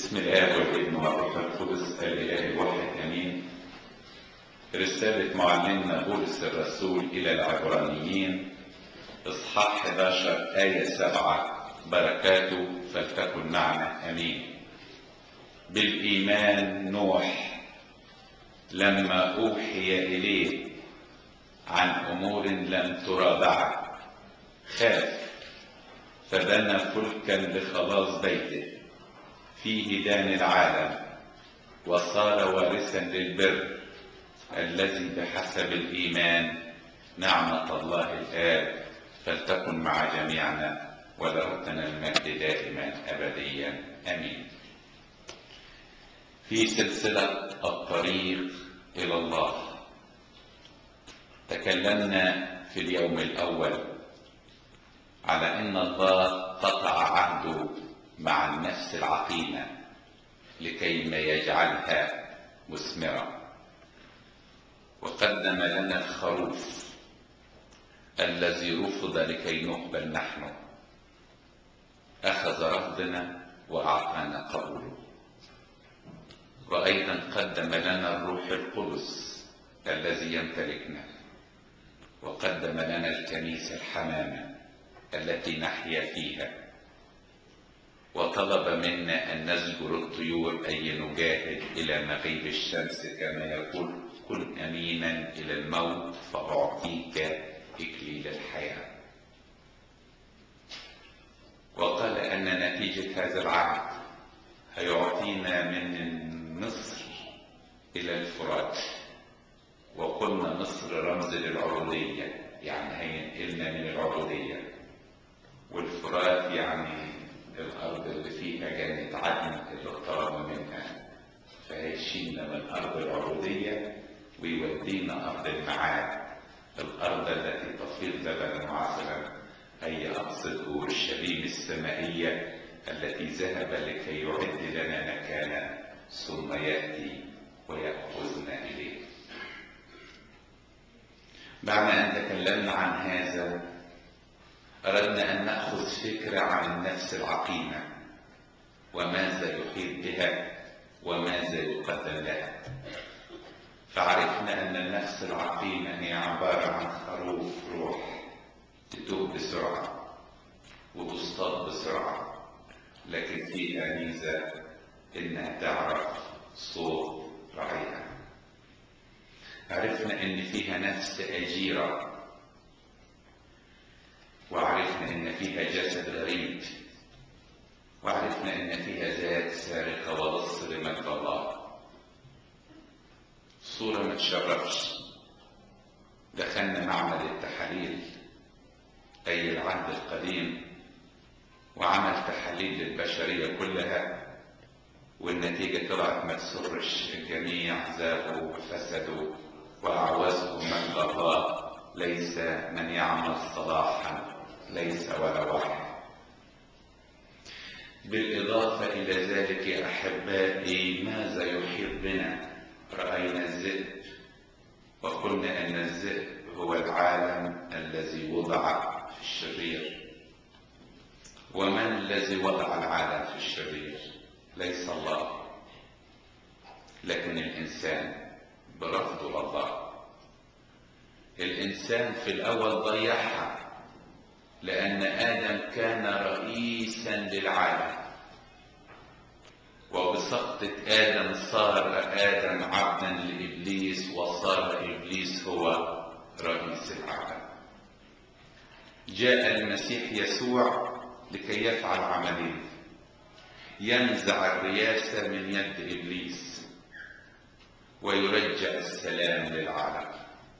بسم الآب والابن والروح القدس الإله الواحد آمين. رسالة معلمنا بولس الرسول إلى العبرانيين إصحاح 11 آية 7 بركاته فلتكن معنا آمين. بالإيمان نوح لما أوحي إليه عن أمور لم ترى بعد خاف فبنى فلكا لخلاص بيته فيه دان العالم وصار وارثا للبر الذي بحسب الإيمان نعمة الله الآب فلتكن مع جميعنا ولربنا المجد دائما أبديا أمين في سلسلة الطريق إلى الله تكلمنا في اليوم الأول على أن الله قطع عهده مع النفس العقيمة لكي ما يجعلها مثمرة وقدم لنا الخروف الذي رفض لكي نقبل نحن أخذ رفضنا وأعطانا قبوله وأيضا قدم لنا الروح القدس الذي يمتلكنا وقدم لنا الكنيسة الحمامة التي نحيا فيها وطلب منا أن نزجر الطيور أي نجاهد إلى مغيب الشمس كما يقول كن أمينا إلى الموت فأعطيك إكليل الحياة وقال أن نتيجة هذا العهد هيعطينا من مصر إلى الفرات وقلنا مصر رمز للعبودية يعني هينقلنا من العبودية والفرات يعني الأرض اللي فيها جنة عدن اللي اقتربنا منها فهيشيلنا من أرض العبودية ويودينا أرض المعاد الأرض التي تفيض لبنا وعسلا هي أقصد أورشليم السمائية التي ذهب لكي يعد لنا مكانا ثم يأتي ويأخذنا إليه بعد أن تكلمنا عن هذا أردنا أن نأخذ فكرة عن النفس العقيمة وماذا يحيط بها وماذا يقدم لها فعرفنا أن النفس العقيمة هي عبارة عن خروف روح تتوب بسرعة وتصطاد بسرعة لكن فيها ميزة إنها تعرف صوت رعيها عرفنا إن فيها نفس أجيرة وعرفنا ان فيها جسد غريب وعرفنا ان فيها ذات سارقة ولص لمجد الله صورة ما تشرفش دخلنا معمل التحاليل أي العهد القديم وعمل تحاليل للبشرية كلها والنتيجة طلعت ما تسرش الجميع زاغوا وفسدوا وأعوزوا مجد الله ليس من يعمل صلاحا ليس ولا واحد بالإضافة إلى ذلك يا أحبائي ماذا يحيط بنا رأينا الذئب وقلنا أن الذئب هو العالم الذي وضع في الشرير ومن الذي وضع العالم في الشرير ليس الله لكن الإنسان برفض الله الإنسان في الأول ضيعها لأن آدم كان رئيسا للعالم وبسقطة آدم صار آدم عبدا لإبليس وصار إبليس هو رئيس العالم جاء المسيح يسوع لكي يفعل عملين ينزع الرياسة من يد إبليس ويرجع السلام للعالم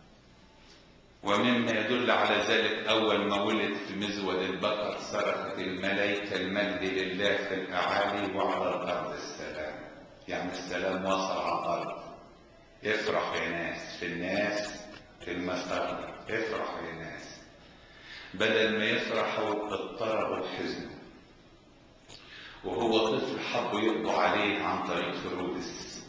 ومما يدل على ذلك أول ما ولد في مزود البقر صرخت الملائكة المجد لله في الأعالي وعلى الأرض السلام يعني السلام وصل على الأرض افرح يا ناس في الناس في المسار افرح يا ناس بدل ما يفرحوا اضطربوا وحزنوا وهو طفل حبوا يقضوا عليه عن طريق هيرودس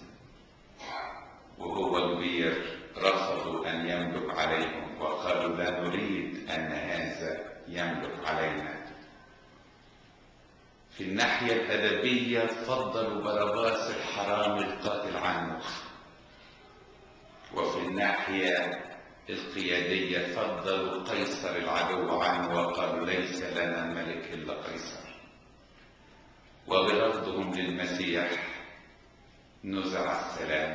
وهو كبير رفضوا أن يملك عليهم وقالوا لا نريد أن هذا يملك علينا في في الناحية الأدبية فضلوا باراباس الحرام القاتل عنه وفي الناحية القيادية فضلوا قيصر العدو عنه وقالوا ليس لنا ملك إلا قيصر وبرفضهم للمسيح نزع السلام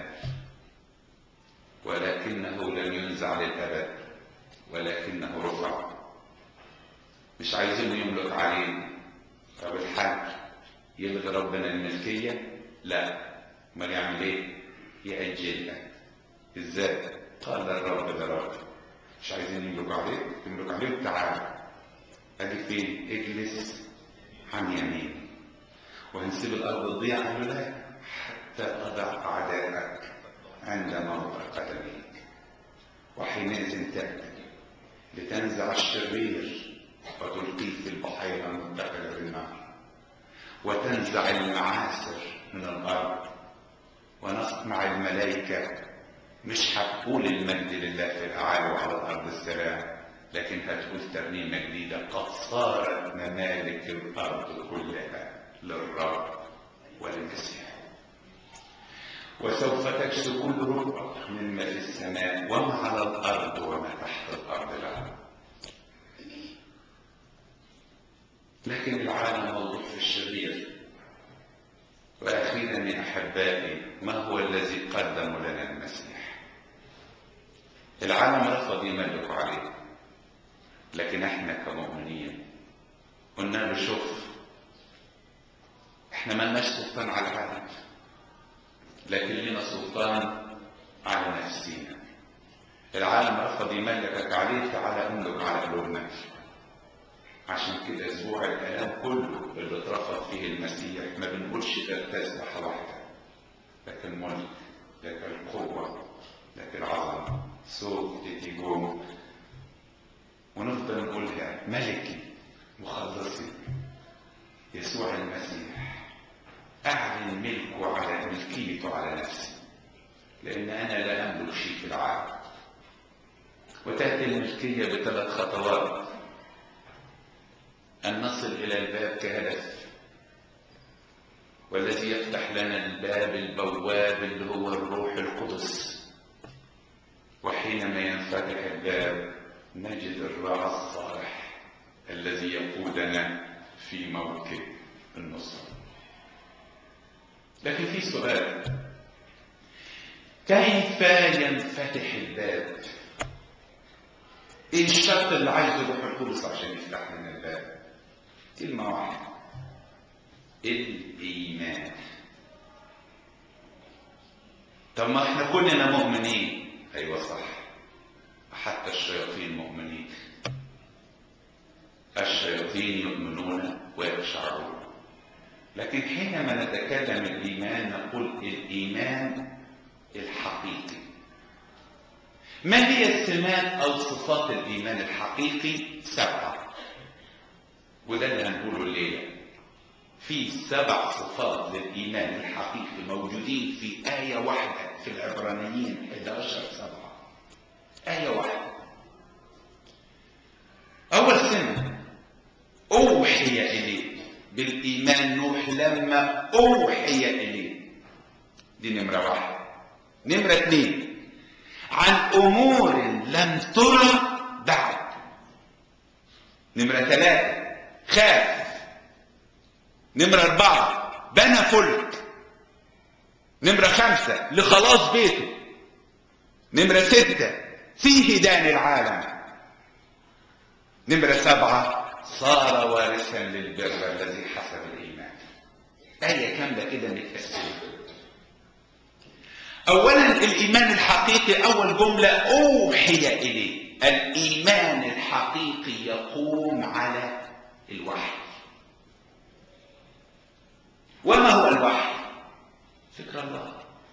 ولكنه لم ينزع للأبد ولكنه رفع مش عايزينه يملك علينا طب الحل يلغي ربنا الملكية لا امال يعمل ايه يأجلها ازاي قال الرب ده رب مش عايزين يملك عليك يملك عليك تعالى ادي فين اجلس عن يمين وهنسيب الارض تضيع قال له لا حتى اضع اعدائك عند موضع قدميك وحينئذ تاتي لتنزع الشرير وتلقيه في البحيره المتقده بالنار وتنزع المعاصر من الارض ونصنع الملائكه مش هتقول المجد لله في الاعالي وعلى الارض السلام لكن هتقول ترنيمه جديده قد صارت ممالك الارض كلها للرب وللمسيح وسوف تكسو كل ركبه مما في السماء وما على الارض وما تحت الارض له لكن العالم موضوع في الشرير واخيرا يا احبائي ما هو الذي قدم لنا المسيح العالم رفض يملك عليه لكن احنا كمؤمنين قلنا له شوف احنا ملناش سلطان على العالم لكن لنا سلطان على نفسينا العالم رفض يملكك عليه تعالى املك على قلوبنا عشان كده اسبوع الالام كله اللي اترفض فيه المسيح ما بنقولش ده تسبحه واحده لكن ملك لكن قوه لكن عظمه صوت تيجوم ونفضل نقولها ملكي مخلصي يسوع المسيح اعلن ملكه على ملكيته على نفسي لان انا لا املك شيء في العالم وتاتي الملكيه بثلاث خطوات أن نصل إلى الباب كهدف والذي يفتح لنا الباب البواب اللي هو الروح القدس وحينما ينفتح الباب نجد الراعي الصالح الذي يقودنا في موكب النصر لكن في سؤال كيف ينفتح الباب ايه الشرط اللي عايزه الروح القدس عشان يفتح لنا الباب كلمة واحدة الإيمان طب ما احنا كلنا مؤمنين أيوة صح حتى الشياطين مؤمنين الشياطين يؤمنون ويخشعون لكن حينما نتكلم الإيمان نقول الإيمان الحقيقي ما هي السمات أو صفات الإيمان الحقيقي سبعة وده اللي هنقوله الليلة في سبع صفات للإيمان الحقيقي موجودين في آية واحدة في العبرانيين 11 سبعة آية واحدة أول سنة أوحي إليه بالإيمان نوح لما أوحي إليه دي نمرة واحد نمرة اثنين عن أمور لم ترى بعد نمرة ثلاثة خاف نمرة أربعة بنى فلك نمرة خمسة لخلاص بيته نمرة ستة فيه دان العالم نمرة سبعة صار وارثا للبر الذي حسب الإيمان آية كاملة كده متقسمة أولا الإيمان الحقيقي أول جملة أوحي إليه الإيمان الحقيقي يقوم على الوحي وما هو الوحي فكر الله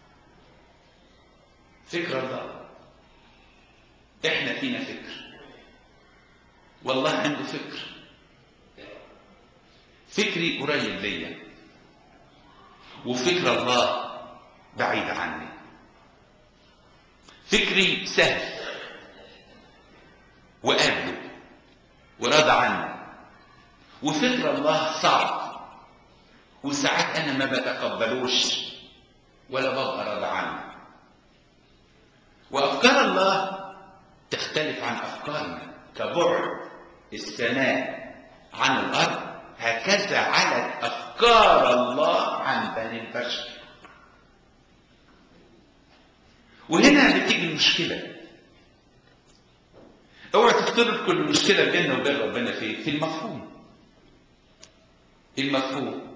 فكر الله احنا فينا فكر والله عنده فكر فكري قريب ليا وفكر الله بعيد عني فكري سهل وقابله ورضى عنه وفكر الله صعب وساعات انا ما بتقبلوش ولا ببقى راضي عنه وافكار الله تختلف عن افكارنا كبعد السماء عن الارض هكذا علت افكار الله عن بني البشر وهنا بتيجي المشكله اوعى تفترض كل مشكله بيننا وبين ربنا في في المفهوم المفهوم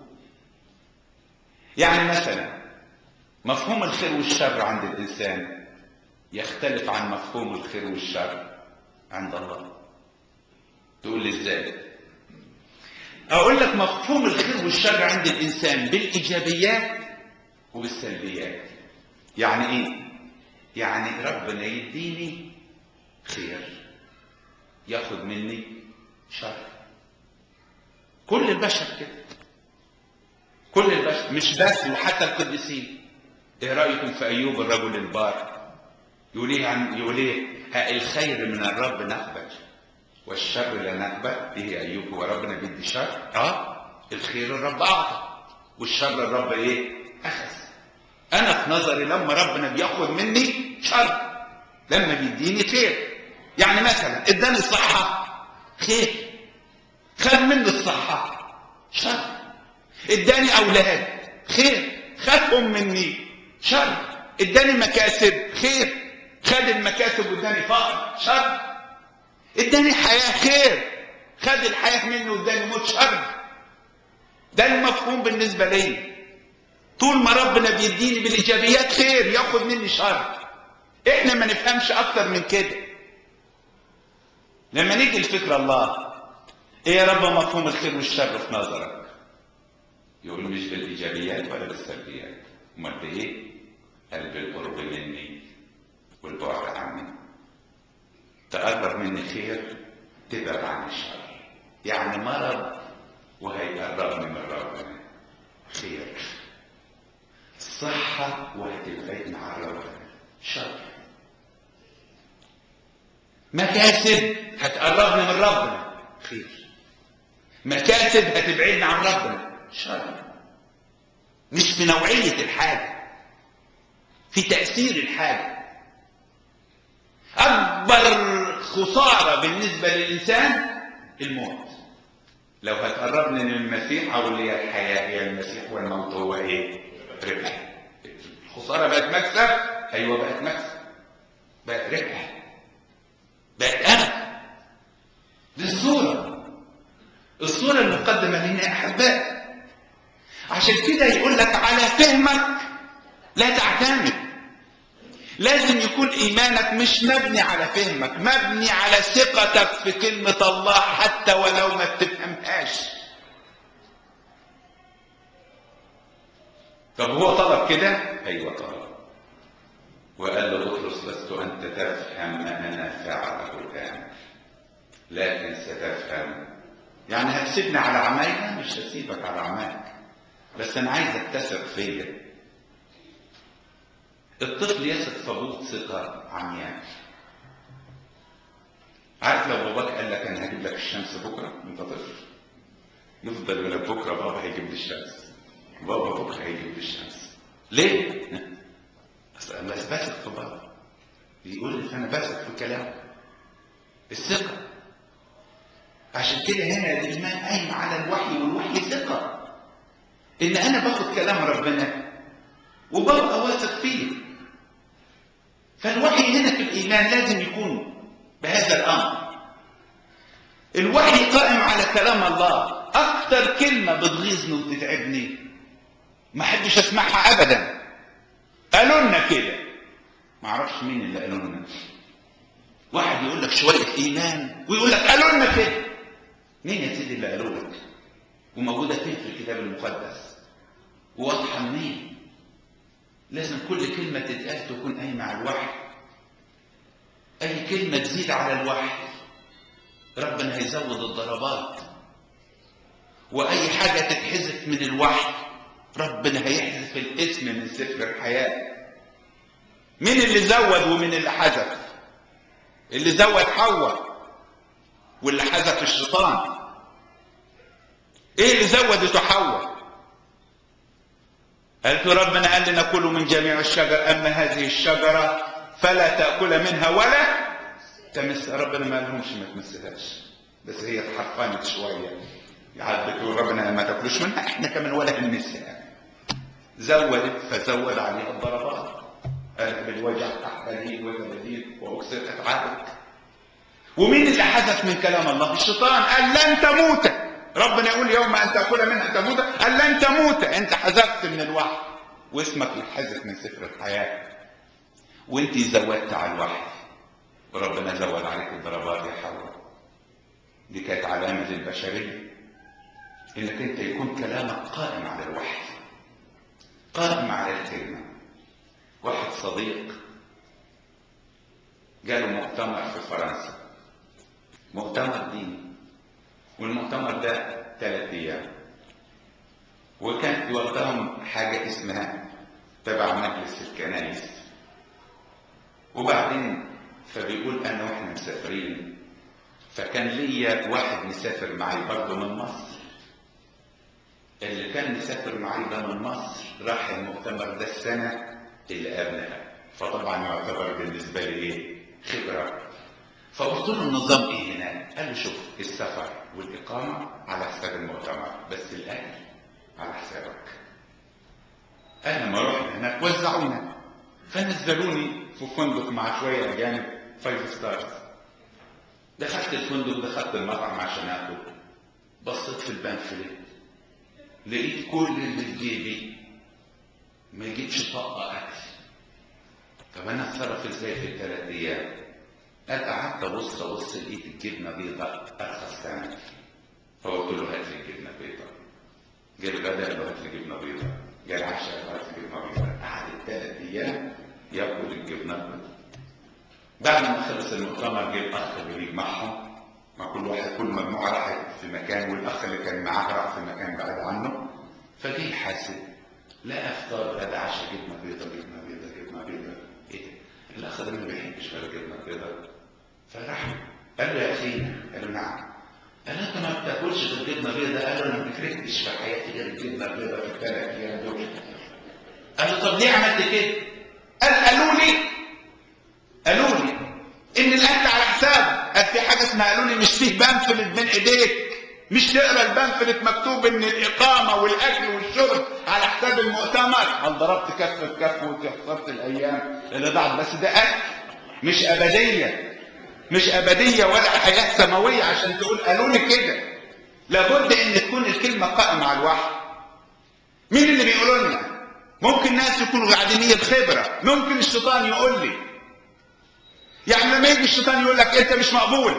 يعني مثلا مفهوم الخير والشر عند الانسان يختلف عن مفهوم الخير والشر عند الله تقول لي ازاي اقول لك مفهوم الخير والشر عند الانسان بالايجابيات وبالسلبيات يعني ايه يعني ربنا يديني خير ياخد مني شر كل البشر كده كل البشر مش بس وحتى القديسين ايه رايكم في ايوب الرجل البار يقول ايه عن يقول ايه الخير من الرب نقبل والشر لا نقبل ايه ايوب هو ربنا بيدي شر اه الخير الرب اعطى والشر الرب ايه اخذ انا في نظري لما ربنا بياخد مني شر لما بيديني خير يعني مثلا اداني صحة خير خد مني الصحة شر اداني اولاد خير خدهم مني شر اداني مكاسب خير خد المكاسب واداني فقر شر اداني حياة خير خد الحياة مني واداني موت شر ده المفهوم بالنسبة لي طول ما ربنا بيديني بالايجابيات خير ياخد مني شر احنا ما نفهمش اكتر من كده لما نيجي لفكر الله ايه يا رب مفهوم الخير والشر في نظرك يقول مش بالايجابيات ولا بالسلبيات امال بايه قال بالقرب مني والبعد عني تقرب مني خير تبعد عني شر يعني مرض وهيقربني من ربنا خير صحة وهتبعدني عن ربنا شر مكاسب هتقربني من ربنا خير مكاسب هتبعدني عن ربنا شر مش في نوعية الحاجة في تأثير الحاجة أكبر خسارة بالنسبة للإنسان الموت لو هتقربني من المسيح أو اللي هي الحياة هي المسيح والموت هو إيه؟ ربح الخسارة بقت مكسب أيوة بقت مكسب بقت ربح بقت أنا دي الصورة الصورة المقدمة لنا يا أحباء عشان كده يقول لك على فهمك لا تعتمد لازم يكون إيمانك مش مبني على فهمك مبني على ثقتك في كلمة الله حتى ولو ما بتفهمهاش طب هو طلب كده ايوه طلب وقال له بطرس لست انت تفهم ما انا فعله الان لكن ستفهم يعني هتسيبني على عمايلها مش هسيبك على عمايلك بس انا عايزك تثق فيا الطفل يثق في ابوه ثقه عمياء عارف لو باباك قال لك انا هجيب لك الشمس بكره انت طفل يفضل يقول لك بكره بابا هيجيب لي الشمس بابا بكره هيجيب لي الشمس ليه؟ اصل انا بثق في بابا بيقول لي انا بثق في كلامه الثقه عشان كده هنا الايمان قايم على الوحي والوحي ثقه ان انا باخد كلام ربنا وببقى واثق فيه فالوحي هنا في الايمان لازم يكون بهذا الامر الوحي قائم على كلام الله اكتر كلمه بتغيظني وبتتعبني ما احبش اسمعها ابدا قالوا لنا كده ما اعرفش مين اللي قالوا لنا واحد يقول لك شويه ايمان ويقول لك قالوا لنا كده مين يا سيدي اللي قالوا لك وموجوده فين في الكتاب المقدس وواضحه منين لازم كل كلمه تتقال تكون قايمه على الوحي اي كلمه تزيد على الوحي ربنا هيزود الضربات واي حاجه تتحذف من الوحي ربنا هيحذف الاسم من سفر الحياه مين اللي زود ومين اللي حذف اللي زود حواء واللي حذف الشيطان ايه اللي زودته حواء قالت له ربنا قال لنا كلوا من جميع الشجر اما هذه الشجره فلا تاكل منها ولا تمس ربنا ما لهمش ما تمسهاش بس هي اتحرفنت شويه قعدت بتقول ربنا ما تاكلوش منها احنا كمان ولا هنمسها زودت فزود عليها الضربات قالت بالوجع احبالي وذليل واكسرت عادك ومين اللي حذف من كلام الله الشيطان قال لن تموت ربنا يقول يوم ان تاكل منها تموت قال لن تموت انت حذفت من الوحي واسمك يتحذف من سفر الحياه وانت زودت على الوحي وربنا زود عليك الضربات يا حواء دي كانت علامه للبشريه انك انت يكون كلامك قائم على الوحي قائم على الكلمه واحد صديق جاله مؤتمر في فرنسا مؤتمر ديني والمؤتمر ده ثلاث ايام وكان وقتهم حاجة اسمها تبع مجلس الكنائس وبعدين فبيقول انا واحنا مسافرين فكان ليا واحد مسافر معي برضه من مصر اللي كان مسافر معي ده من مصر راح المؤتمر ده السنة اللي قبلها فطبعا يعتبر بالنسبة لي ايه خبرة فقلت له النظام ايه هناك قال لي شوف السفر والإقامة على حساب المؤتمر بس الأكل على حسابك أنا ما رحنا هناك وزعونا فنزلوني في فندق مع شوية أجانب فايف ستارز دخلت الفندق دخلت المطعم عشان آكل بصيت في البنفلت لقيت كل اللي في جيبي ما يجيبش طاقة أكل طب أنا أتصرف إزاي في الثلاث أيام؟ قال قعدت ابص ابص لقيت الجبنه بيضاء ارخص ثمن فقلت له هات لي جبنه بيضاء جاب الغداء قال له هات لي جبنه بيضاء جاب العشاء قال له هات لي جبنه بيضاء قعد ثلاث ايام ياكل الجبنه البيضاء بعد ما خلص المؤتمر جه الاخ اللي بيجمعهم مع كل واحد كل مجموعه راحت في مكان والاخ اللي كان معاه راح في مكان بعيد عنه فجه يحاسب لقى افطار غدا عشاء جبنه بيضاء جبنه بيضاء جبنه بيضاء ايه ده؟ الاخ ده ما بيحبش غير الجبنه البيضاء فراح قال له يا اخينا قال له نعم قال له انت ما بتاكلش غير جبنه بيضاء قال له انا ما بكرهتش في حياتي غير الجبنه البيضاء في الثلاث ايام دول قال له طب ليه عملت كده؟ قال قالوا لي قالوا لي ان الاكل على حساب قال في حاجه اسمها قالوا لي مش فيه بنفلت بين ايديك مش تقرا البنفلت مكتوب ان الاقامه والاكل والشرب على حساب المؤتمر قال ضربت كف في كف وكفرت الايام اللي ضاعت بس ده اكل مش ابديه مش ابديه ولا حياه سماويه عشان تقول قالوا لي كده لابد ان تكون الكلمه قائمه على الوحي مين اللي بيقولوا لنا ممكن ناس يكونوا قاعدين بخبره ممكن الشيطان يقول لي يعني لما يجي الشيطان يقول لك انت مش مقبول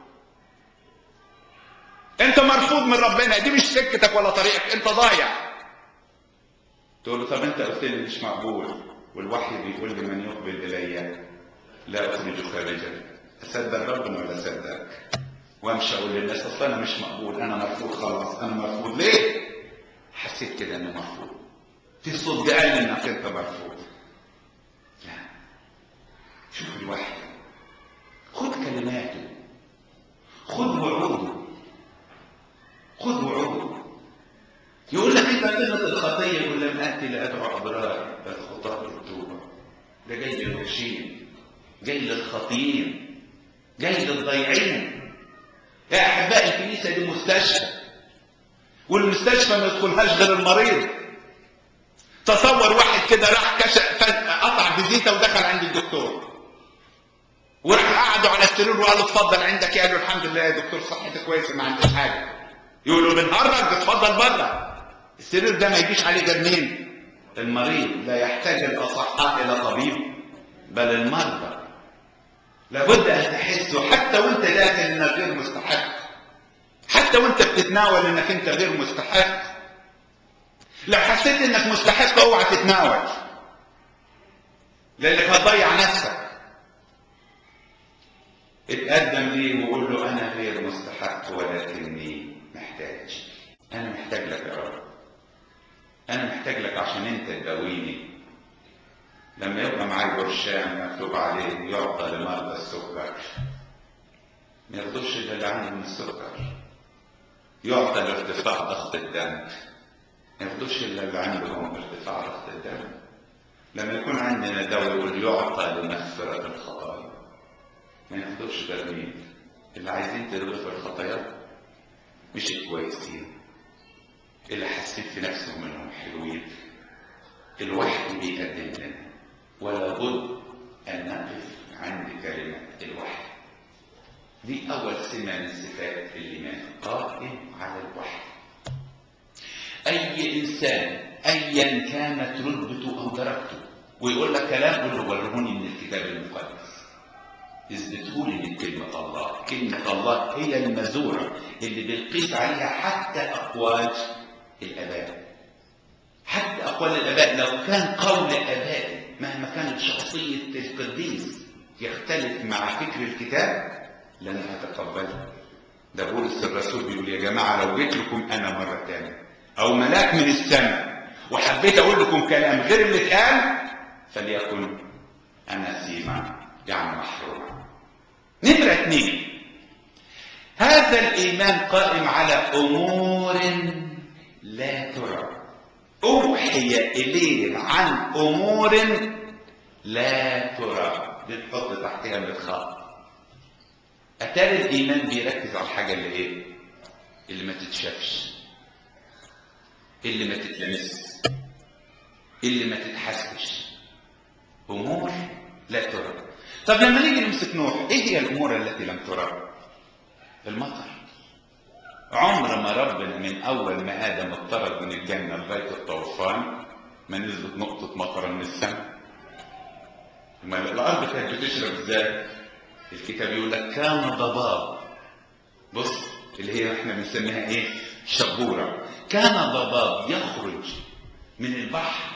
انت مرفوض من ربنا دي مش سكتك ولا طريقك انت ضايع تقول له طب انت قلت لي مش مقبول والوحي بيقول لي من يقبل الي لا اخرج خارجا اصدق ربنا ولا اصدقك وامشي اقول للناس اصل انا مش مقبول انا مرفوض خلاص انا مرفوض ليه حسيت كده اني مرفوض في صوت قال لي انك انت مرفوض لا شوف الوحي خد كلماته خد وعوده خد وعوده يقول لك انت قمه الخطيه يقول لم اتي لادعو ابرار بل خطاه التوبه ده جاي للوحشين جاي للخاطئين جاي للضيعين يا احبائي الكنيسه دي مستشفى والمستشفى ما يدخلهاش غير المريض تصور واحد كده راح كشف قطع فيزيتا ودخل عند الدكتور وراح قعدوا على السرير وقال له اتفضل عندك قال له الحمد لله يا دكتور صحتي كويسه ما عنديش حاجه يقولوا بنهرج اتفضل بره السرير ده ما يجيش عليه غير مين المريض لا يحتاج الاصحاء الى طبيب بل المرضى لابد ان تحسوا حتى وانت داخل انك غير مستحق حتى وانت بتتناول انك انت غير مستحق لو حسيت انك مستحق اوعى تتناول لانك هتضيع نفسك اتقدم ليه وقول له انا غير مستحق ولكني محتاج انا محتاج لك يا رب انا محتاج لك عشان انت تداويني لما يبقى معايا برشام مكتوب عليه يعطى لمرضى السكر ما ياخدوش الا اللي عنده من السكر يعطى لارتفاع ضغط الدم ما ياخدوش الا اللي عندهم ارتفاع ضغط الدم لما يكون عندنا دواء يقول يعطى لمغفرة الخطايا ما ياخدوش برميل اللي عايزين تغفر الخطايا مش الكويسين اللي حاسين في نفسهم انهم حلوين الوحي بيقدم لنا ولا بد ان نقف عند كلمه الوحي دي اول سمه من صفات الايمان قائم على الوحي اي انسان ايا كانت رتبته او درجته ويقول لك كلام قول له ورهوني من الكتاب المقدس اثبتوا لي من كلمة الله كلمة الله هي المزورة اللي بنقيس عليها حتى أقوال الآباء حتى أقوال الآباء لو كان قول آبائي مهما كانت شخصية القديس يختلف مع فكر الكتاب لن أتقبله ده بولس الرسول بيقول يا جماعة لو جيت لكم أنا مرة تانية أو ملاك من السماء وحبيت أقول لكم كلام غير اللي اتقال فليكن أنا سيما يعني محروم نمرة اثنين هذا الإيمان قائم على أمور لا ترى أوحي إليهم عن أمور لا ترى بنحط تحتها بالخط أتاري الإيمان بيركز على الحاجة اللي إيه؟ اللي ما تتشافش اللي ما تتلمس اللي ما تتحسش أمور لا ترى طب لما نيجي نمسك نوح ايه هي الامور التي لم ترى المطر عمر ما ربنا من اول ما ادم اطرد من الجنه لغايه الطوفان ما نزلت نقطه مطر من السماء ما الارض كانت بتشرب ازاي الكتاب يقول لك كان ضباب بص اللي هي احنا بنسميها ايه شبوره كان ضباب يخرج من البحر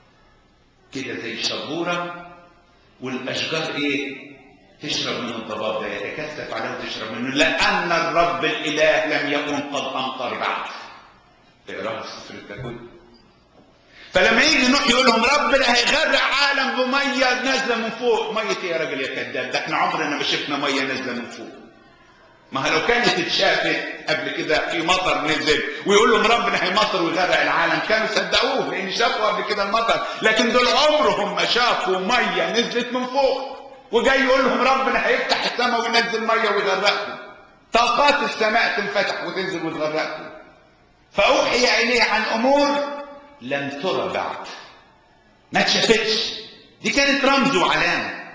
كده زي شبوره والاشجار ايه تشرب من الضباب ده يتكثف عليه وتشرب منه لان الرب الاله لم يكن قد امطر بعد اقراها في سفر التكوين فلما يجي نوح يقول لهم ربنا هيغرق عالم بميه نازله من فوق ميه ايه يا راجل يا كذاب ده احنا عمرنا ما شفنا ميه نازله من فوق ما لو كانت اتشافت قبل كده في مطر نزل ويقول لهم ربنا هيمطر ويغرق العالم كانوا صدقوه لان شافوا قبل كده المطر لكن دول عمرهم ما شافوا ميه نزلت من فوق وجاي يقول لهم ربنا هيفتح السماء وينزل ميه ويغرقكم طاقات السماء تنفتح وتنزل وتغرقكم فاوحي اليه عن امور لم ترى بعد ما اتشافتش دي كانت رمز وعلامه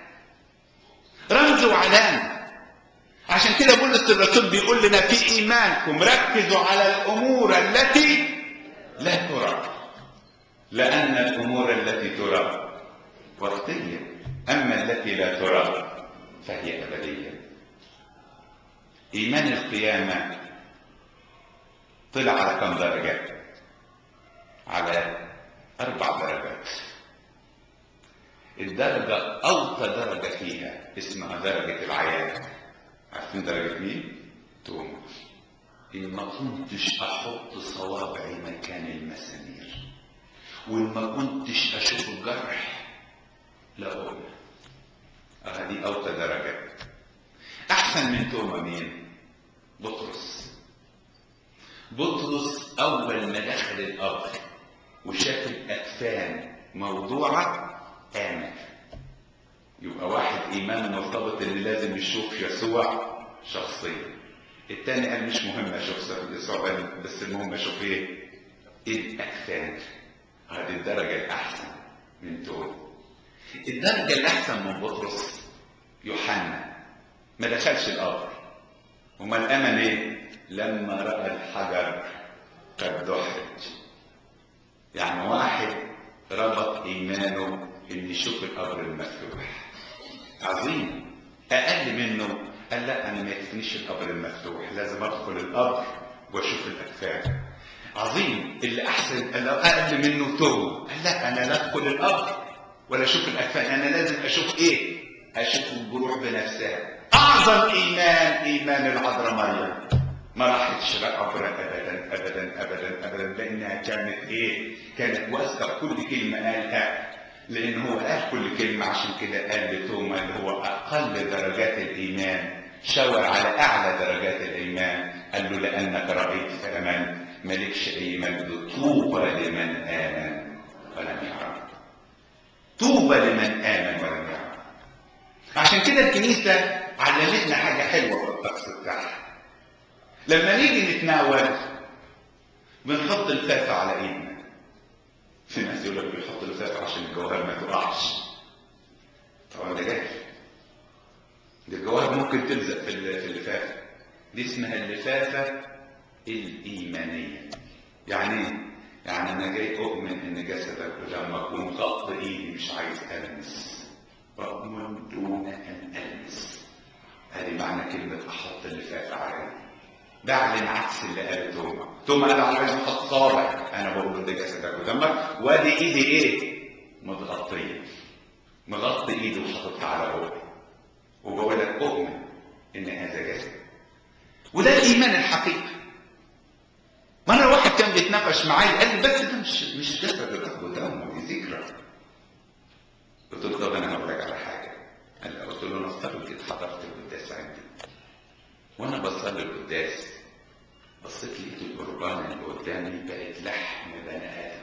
رمز وعلامه عشان كده بولس الرسول بيقول لنا في ايمانكم ركزوا على الامور التي لا ترى لان الامور التي ترى وقتيه اما التي لا ترى فهي ابديه ايمان القيامه طلع على كم درجه على اربع درجات الدرجه اوطى درجه فيها اسمها درجه العيان عارفين درجة مين؟ توما إن ما كنتش أحط صوابعي مكان المسامير وإن ما كنتش أشوف الجرح لا أقول هذه أوطى درجة أحسن من توما مين؟ بطرس بطرس أول ما دخل الأرض وشاف الأكفان موضوعة آمن يبقى واحد ايمانه مرتبط ان لازم يشوف يسوع شخصيا التاني قال مش مهم اشوف يسوع بس المهم اشوف ايه ايه الاكفان هذه الدرجه الاحسن من دول الدرجه الاحسن من بطرس يوحنا ما دخلش القبر امال امن ايه لما راى الحجر قد دحرج يعني واحد ربط ايمانه ان يشوف القبر المفتوح عظيم اقل منه قال لا انا ما يكفينيش القبر المفتوح لازم ادخل القبر واشوف الاكفان عظيم اللي احسن اللي اقل منه توبه قال لا انا لا ادخل القبر ولا اشوف الاكفان انا لازم اشوف ايه اشوف الجروح بنفسها اعظم ايمان ايمان العذراء مريم ما راحتش قبر ابدا ابدا ابدا ابدا لانها كانت ايه كانت واثقه كل كلمه قالها لان هو قال كل كلمه عشان كده قال لتوما اللي هو اقل درجات الايمان شاور على اعلى درجات الايمان قال له لانك رايت فامنت مالكش اي مجد طوبى لمن امن ولم يعرف طوبى لمن امن ولم يعرف عشان كده الكنيسه علمتنا حاجه حلوه في الطقس بتاعها لما نيجي نتناول بنحط الفافه على ايدنا في ناس يقول لك بيحط الفافه عشان الجوهر ما تقعش طبعا ده جهل ده الجوهر ممكن تلزق في في اللفافه دي اسمها اللفافه الايمانيه يعني ايه يعني انا جاي اؤمن ان جسدك ولما اكون غط ايدي مش عايز المس اؤمن دون ان المس هذه معنى كلمه احط اللفافه على بعلن عكس اللي قاله توما توما قال على عايز احط صابع انا بقول له ده جسدك ودمك وادي ايدي ايه متغطيه مغطي ايدي وحاططها على بوقي وبقول لك اؤمن ان هذا جسد وده الايمان الحقيقي مرة واحد كان بيتناقش معايا قال لي بس ده مش مش جسد الاب ودمه دي ذكرى قلت له طب انا هقول لك على حاجه قال لي قلت له نفترض كده حضرت القداس عندي وانا بصلي القداس بصيت لقيت القربان اللي قدامي بقت لحم بني ادم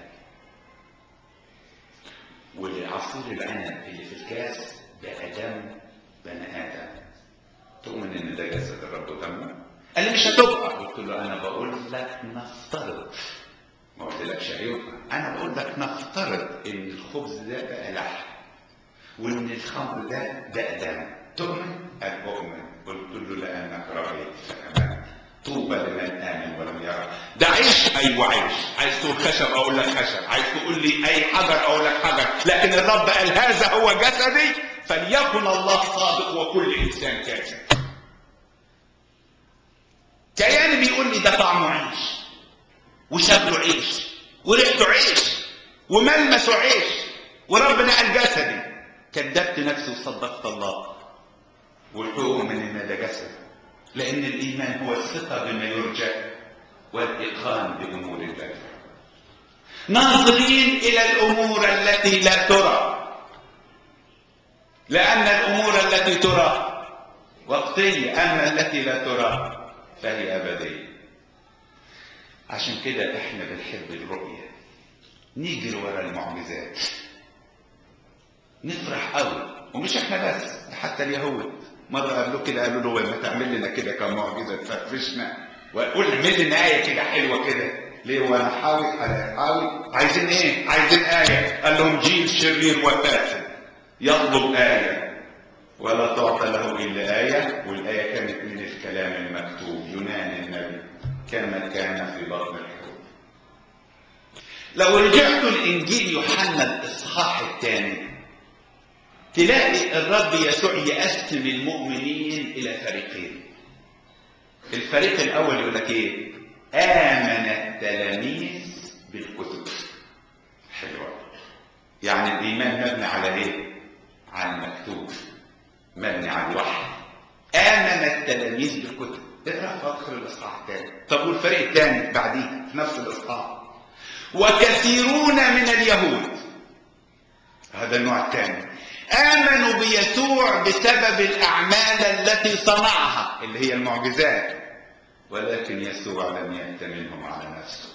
والعصير العنب اللي في الكاس بقى دم بني ادم تؤمن ان ده جسد الرب ودمه قال لي مش هتبقى قلت له انا بقول لك نفترض ما قلتلكش هيبقى انا بقول لك نفترض ان الخبز ده بقى لحم وان الخمر ده بقى دم تؤمن قال اؤمن قلت له لانك رايت فامنت طوبى لمن امن ولم يرى ده عيش ايوه عيش عايز تقول خشب اقول لك خشب عايز تقول لي اي حجر اقول لك حجر لكن الرب قال هذا هو جسدي فليكن الله صادق وكل انسان كاذب كيان بيقول لي ده طعمه عيش وشكله عيش وريحته عيش وملمسه عيش وربنا قال جسدي كذبت نفسي وصدقت الله وتؤمن ان ده جسد لان الايمان هو الثقه بما يرجى والايقان بامور الله ناظرين الى الامور التي لا ترى لان الامور التي ترى وقتيه اما التي لا ترى فهي أبدية عشان كده احنا بنحب الرؤية نيجي ورا المعجزات نفرح قوي ومش احنا بس حتى اليهود مرة قالوا كده قالوا له ما تعمل لنا كده كمعجزة تفرفشنا وقول اعمل لنا آية كده حلوة كده ليه وانا حاوي حاوي عايزين ايه؟ عايزين آية قال لهم جيل شرير وفاسد يطلب آية ولا تعطى له إلا آية والآية كانت من الكلام المكتوب يونان النبي كما كان في بطن الحوت لو رجعتوا لإنجيل يوحنا الإصحاح الثاني تلاقي الرب يسوع يقسم المؤمنين إلى فريقين الفريق الأول يقول لك إيه؟ آمن التلاميذ بالكتب حلوة يعني الإيمان مبني على إيه؟ على المكتوب مبني على الوحي آمن التلاميذ بالكتب اقرا في اخر الاصحاح الثاني طب والفريق الثاني بعديه في نفس الاصحاح وكثيرون من اليهود هذا النوع الثاني آمنوا بيسوع بسبب الأعمال التي صنعها اللي هي المعجزات ولكن يسوع لم يأتمنهم على نفسه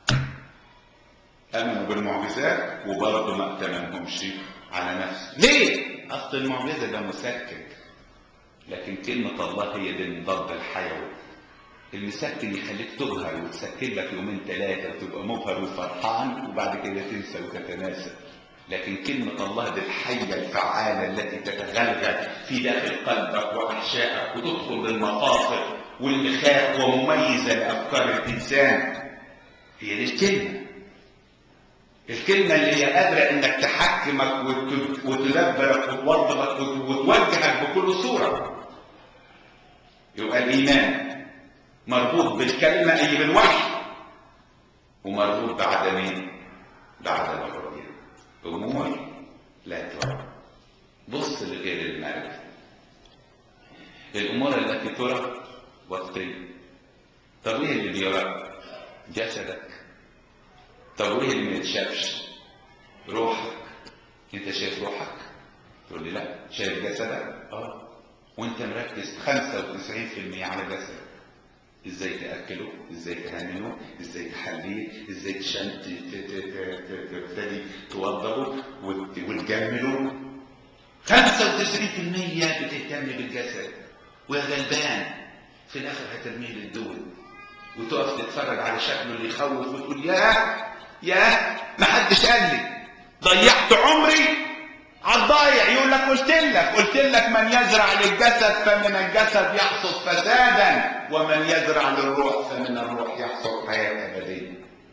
آمنوا بالمعجزات وبرضه ما أتمنهمش على نفسه ليه؟ أصل المعجزة ده مسكن لكن كلمة الله هي دي المضاد الحيوي المسكن يخليك تبهر وتسكن لك يومين ثلاثة وتبقى مبهر وفرحان وبعد كده تنسى وتتناسى لكن كلمة الله دي الحية الفعالة التي تتغلغل في داخل قلبك وأحشائك وتدخل للمفاصل والمخاخ ومميزة لأفكار الإنسان هي دي الكلمة الكلمة اللي هي قادرة إنك تحكمك وتدبرك وتوظفك وتوجهك بكل صورة يبقى الإيمان مربوط بالكلمة أي بالوحي ومربوط بعدم ايه؟ بعدم الرؤية أمور لا ترى بص لغير المعرفة الأمور التي ترى وقتية طب ايه اللي بيراك؟ جسدك طب وايه اللي ما يتشافش؟ روحك انت شايف روحك؟ تقول لي لا شايف جسدك؟ اه وانت مركز 95% على جسدك ازاي تاكله ازاي تهننه ازاي تحليه ازاي تشن تبتدي توضبه وتجمله 95% بتهتم بالجسد ويا غلبان في الاخر هترميه للدول وتقف تتفرج على شكله اللي يخوف وتقول ياه ياه ما حدش قال لي ضيعت عمري على الضايع يقول لك قلت لك قلت لك من يزرع للجسد فمن الجسد يحصد فسادا ومن يزرع للروح فمن الروح يحصد حياه ابديه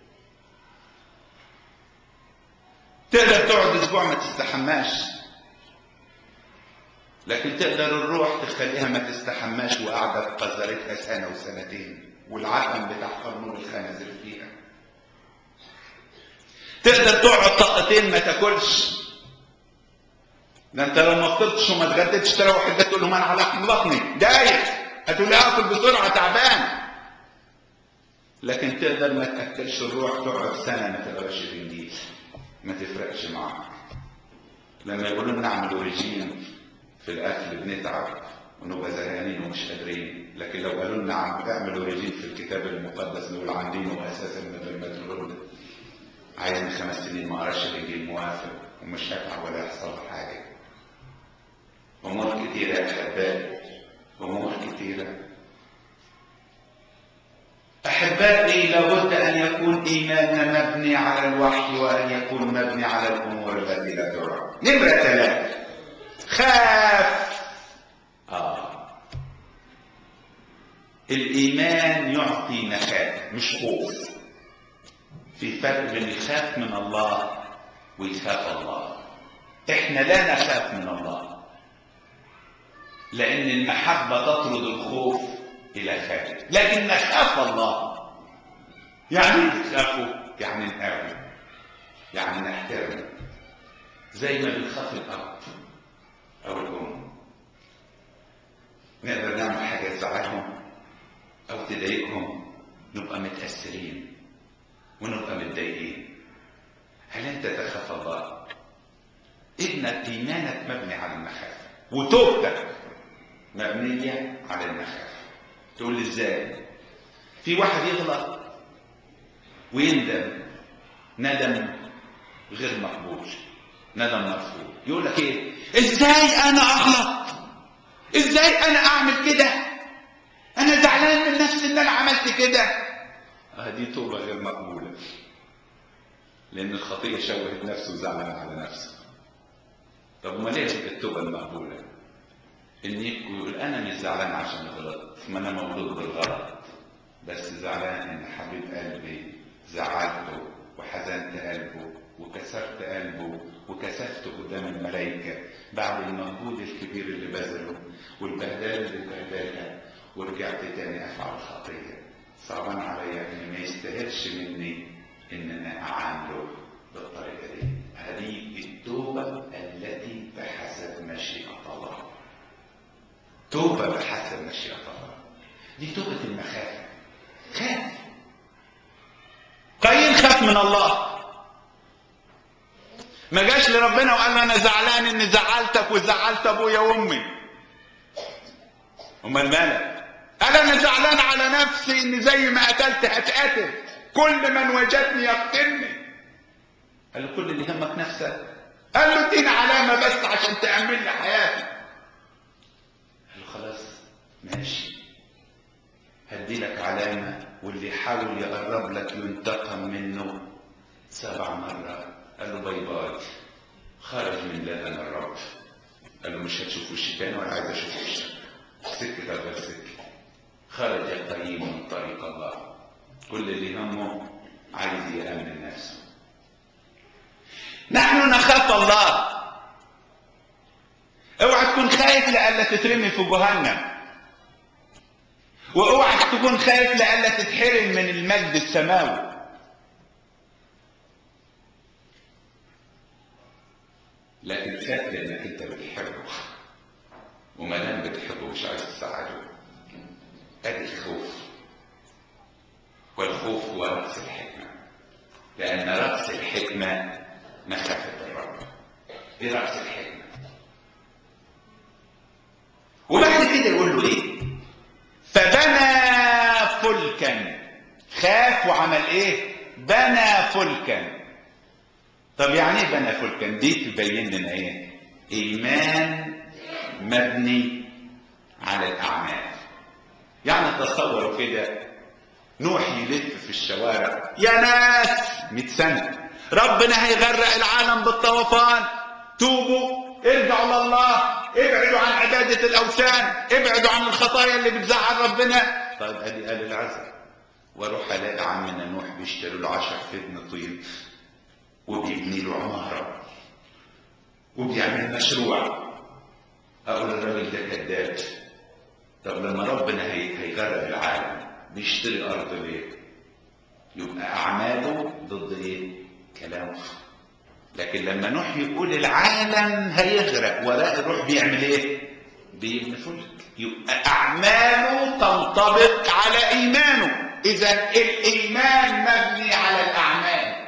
تقدر تقعد اسبوع ما تستحماش لكن تقدر الروح تخليها ما تستحماش وقاعده في قذرتها سنه وسنتين والعقم بتاع قرنون الخنازير فيها تقدر تقعد طاقتين ما تاكلش ده انت لو ما فطرتش وما اتغديتش تروح البيت تقول لهم انا على لحم بطني دايخ هتقول لي اكل بسرعه تعبان لكن تقدر ما تاكلش الروح تقعد سنه ما تقراش الانجيل ما تفرقش معاك لما يقولوا لنا اعملوا ريجيم في الاكل بنتعب ونبقى زهقانين ومش قادرين لكن لو قالوا لنا اعملوا ريجيم في الكتاب المقدس نقول عاملينه اساسا من غير ما تقولوا لنا عايز خمس سنين ما اقراش الانجيل موافق ومش هتعب ولا يحصل حاجه امور كتيره يا احبائي امور كتيره احبائي لابد ان يكون ايماننا مبني على الوحي وان يكون مبني على الامور التي لا ترى نمره ثلاثه خاف اه الايمان يعطي مخافه مش خوف في فرق بين يخاف من الله ويخاف الله احنا لا نخاف من الله لان المحبه تطرد الخوف الى خارج لكن نخاف الله يعني ايه تخافوا يعني نقاوم يعني نحترم زي ما بنخاف الاب او الام نقدر نعمل حاجه تزعلهم او تضايقهم نبقى متاثرين ونبقى متضايقين هل انت تخاف الله ابنك ايمانك مبني على المخافه وتوبتك مبنيه على المخافه تقول لي ازاي في واحد يغلط ويندم ندم غير مقبول ندم مرفوض يقول لك ايه ازاي انا اغلط ازاي انا اعمل كده انا زعلان من نفسي ان انا عملت كده اه دي توبه غير مقبوله لان الخطيه شوهت نفسه وزعلان على نفسه طب ما ليه التوبه المقبوله ان يقول انا مش زعلان عشان غلطت ما انا مولود بالغلط بس زعلان ان حبيب قلبي زعلته وحزنت قلبه وكسرت قلبه وكسفته قدام الملائكة بعد المجهود الكبير اللي بذله والبهدله اللي اتبهدلها ورجعت تاني افعل الخطيه صعبان عليا ان ما يستاهلش مني ان انا اعامله بالطريقه دي هذه التوبه التي بحسب مشيئه الله توبة بحسب مشيئة الله دي توبة المخافة خاف قايين خاف من الله ما جاش لربنا وقال له انا زعلان اني زعلتك وزعلت ابويا وامي امال مالك قال انا زعلان على نفسي اني زي ما قتلت هتقتل كل من وجدني يقتلني قال له كل اللي يهمك نفسك قال له اديني علامه بس عشان تامن لي حياتي قال له خلاص ماشي هدي لك علامة واللي يحاول يقرب لك ينتقم منه سبع مرات قال له باي باي خرج من لبن الرب قال له مش هتشوف وشي تاني ولا عايز اشوف وشك سكة غير سكة خرج قريب من طريق الله كل اللي همه عايز يأمن نفسه نحن نخاف الله اوعى تكون خايف لألا تترمي في جهنم واوعى تكون خايف لألا تتحرم من المجد السماوي لكن خاف لانك انت بتحبه وما دام بتحبه مش عايز تساعده ادي الخوف والخوف هو راس الحكمه لان راس الحكمه مخافه الرب دي راس الحكمه وبعد كده يقول له ايه فبنى عمل ايه بنى فلكا طب يعني ايه بنى فلكا دي تبين لنا ايه ايمان مبني على الاعمال يعني تصوروا كده نوح يلف في الشوارع يا ناس 100 سنه ربنا هيغرق العالم بالطوفان توبوا ارجعوا لله ابعدوا عن عبادة الأوثان ابعدوا عن الخطايا اللي بتزعل ربنا طيب ادي قال العزل واروح الاقي عمنا نوح بيشتروا له 10 فدن طين وبيبني له عمارة وبيعمل مشروع اقول الراجل ده كذاب طب لما ربنا هي- هيغرق العالم بيشتري ارض ليه يبقى اعماله ضد ايه كلامه لكن لما نوح يقول العالم هيغرق وراء الروح بيعمل ايه بيبني فلك يبقى اعماله تنطبق على ايمانه اذا الايمان مبني على الاعمال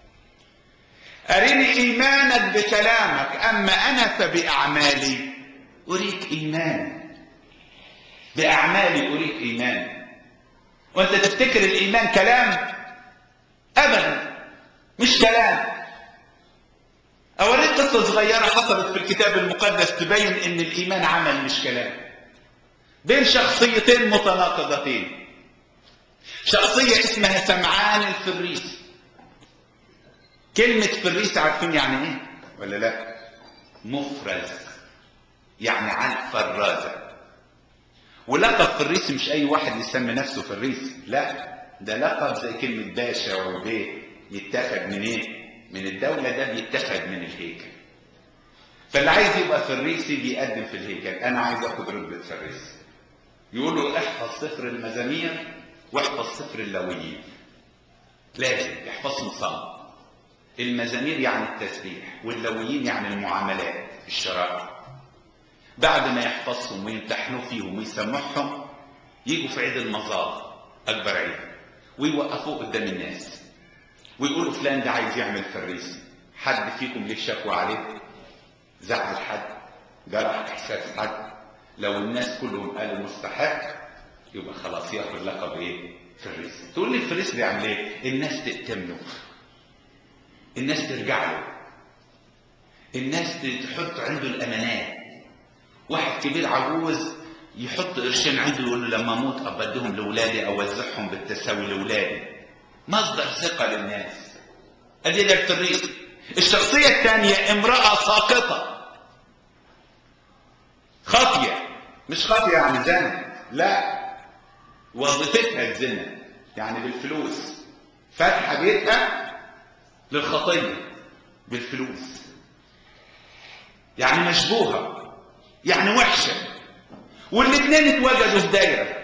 ارني ايمانك بكلامك اما انا فباعمالي اريك ايمان باعمالي اريك ايمان وانت تفتكر الايمان كلام ابدا مش كلام اوريك قصه صغيره حصلت في الكتاب المقدس تبين ان الايمان عمل مش كلام بين شخصيتين متناقضتين شخصيه اسمها سمعان الفريس كلمه فريس عارفين يعني ايه ولا لا مفرز يعني عن فرازه ولقب فريس مش اي واحد يسمي نفسه فريس لا ده لقب زي كلمه باشا وبيه يتاخد من ايه من الدولة ده بيتخذ من الهيكل فاللي عايز يبقى فريسي بيقدم في الهيكل انا عايز اخد رتبة فريسي يقولوا احفظ سفر المزامير واحفظ سفر اللويين لازم يحفظهم صم المزامير يعني التسبيح واللويين يعني المعاملات الشرائع بعد ما يحفظهم ويمتحنوا فيهم ويسمحهم يجوا في عيد المظاهر اكبر عيد ويوقفوه قدام الناس ويقولوا فلان ده عايز يعمل فريسي حد فيكم ليه شكوى عليه زعل حد جرح احساس حد لو الناس كلهم قالوا مستحق يبقى خلاص ياخد لقب ايه فريسي تقول لي الفريسي بيعمل ايه الناس تأتمنه الناس ترجع له الناس تحط عنده الامانات واحد كبير عجوز يحط قرشين عنده يقول له لما اموت ابدهم لاولادي اوزعهم بالتساوي لاولادي مصدر ثقة للناس ادي ده الفريق الشخصية الثانية امرأة ساقطة خاطية مش خاطية يعني زنا لا وظيفتها الزنا يعني بالفلوس فاتحة بيتها للخطية بالفلوس يعني مشبوهة يعني وحشة والاثنين اتوجدوا في دايرة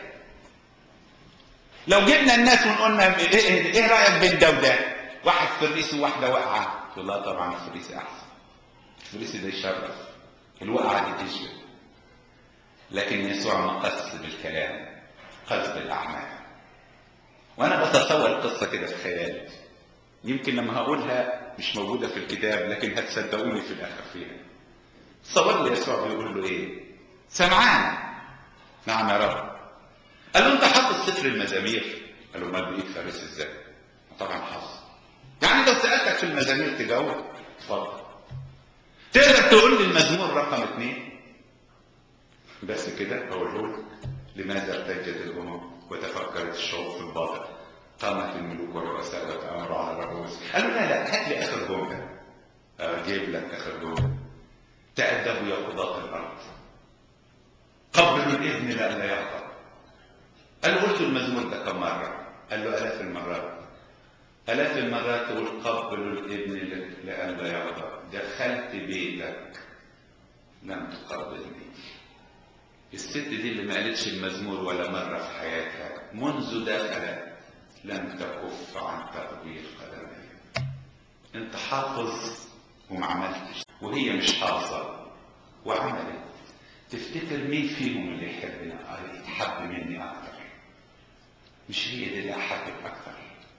لو جبنا الناس ونقولنا ايه, إيه, إيه رايك بين ده وده واحد فريسي وواحده واقعه تقول لا طبعا الفريسي احسن الفريسي ده يشرف الوقعه دي تشبه لكن يسوع ما قص بالكلام قص بالاعمال وانا بتصور قصه كده في خيالي يمكن لما هقولها مش موجوده في الكتاب لكن هتصدقوني في الاخر فيها تصور لي يسوع بيقول له ايه سمعان نعم يا رب قال له انت حافظ سفر المزامير قال له امال بايد فارس ازاي طبعا حافظ يعني لو سالتك في المزامير تجاوب اتفضل تقدر تقول لي المزمور رقم اثنين بس كده اقوله لك لماذا ارتجت الامم وتفكرت الشعوب في الباطل قامت الملوك والرؤساء وتامروا على الرؤوس قال له لا لا هات لي اخر جمله اجيب لك اخر جمله تأدبوا يا قضاة الارض قبلوا الابن لئلا يغضب قال له قلت المزمور ده كم مرة قال له آلاف المرات آلاف المرات تقول قبلوا الابن لئلا يغضب دخلت بيتك لم تقبلني الست دي اللي ما قالتش المزمور ولا مرة في حياتها منذ دخلت لم تكف عن تقبيل قدمي انت حافظ وما عملتش وهي مش حافظة وعملت تفتكر مين فيهم اللي يحبنا يتحب مني اكتر مش هي دي اللي احبك اكتر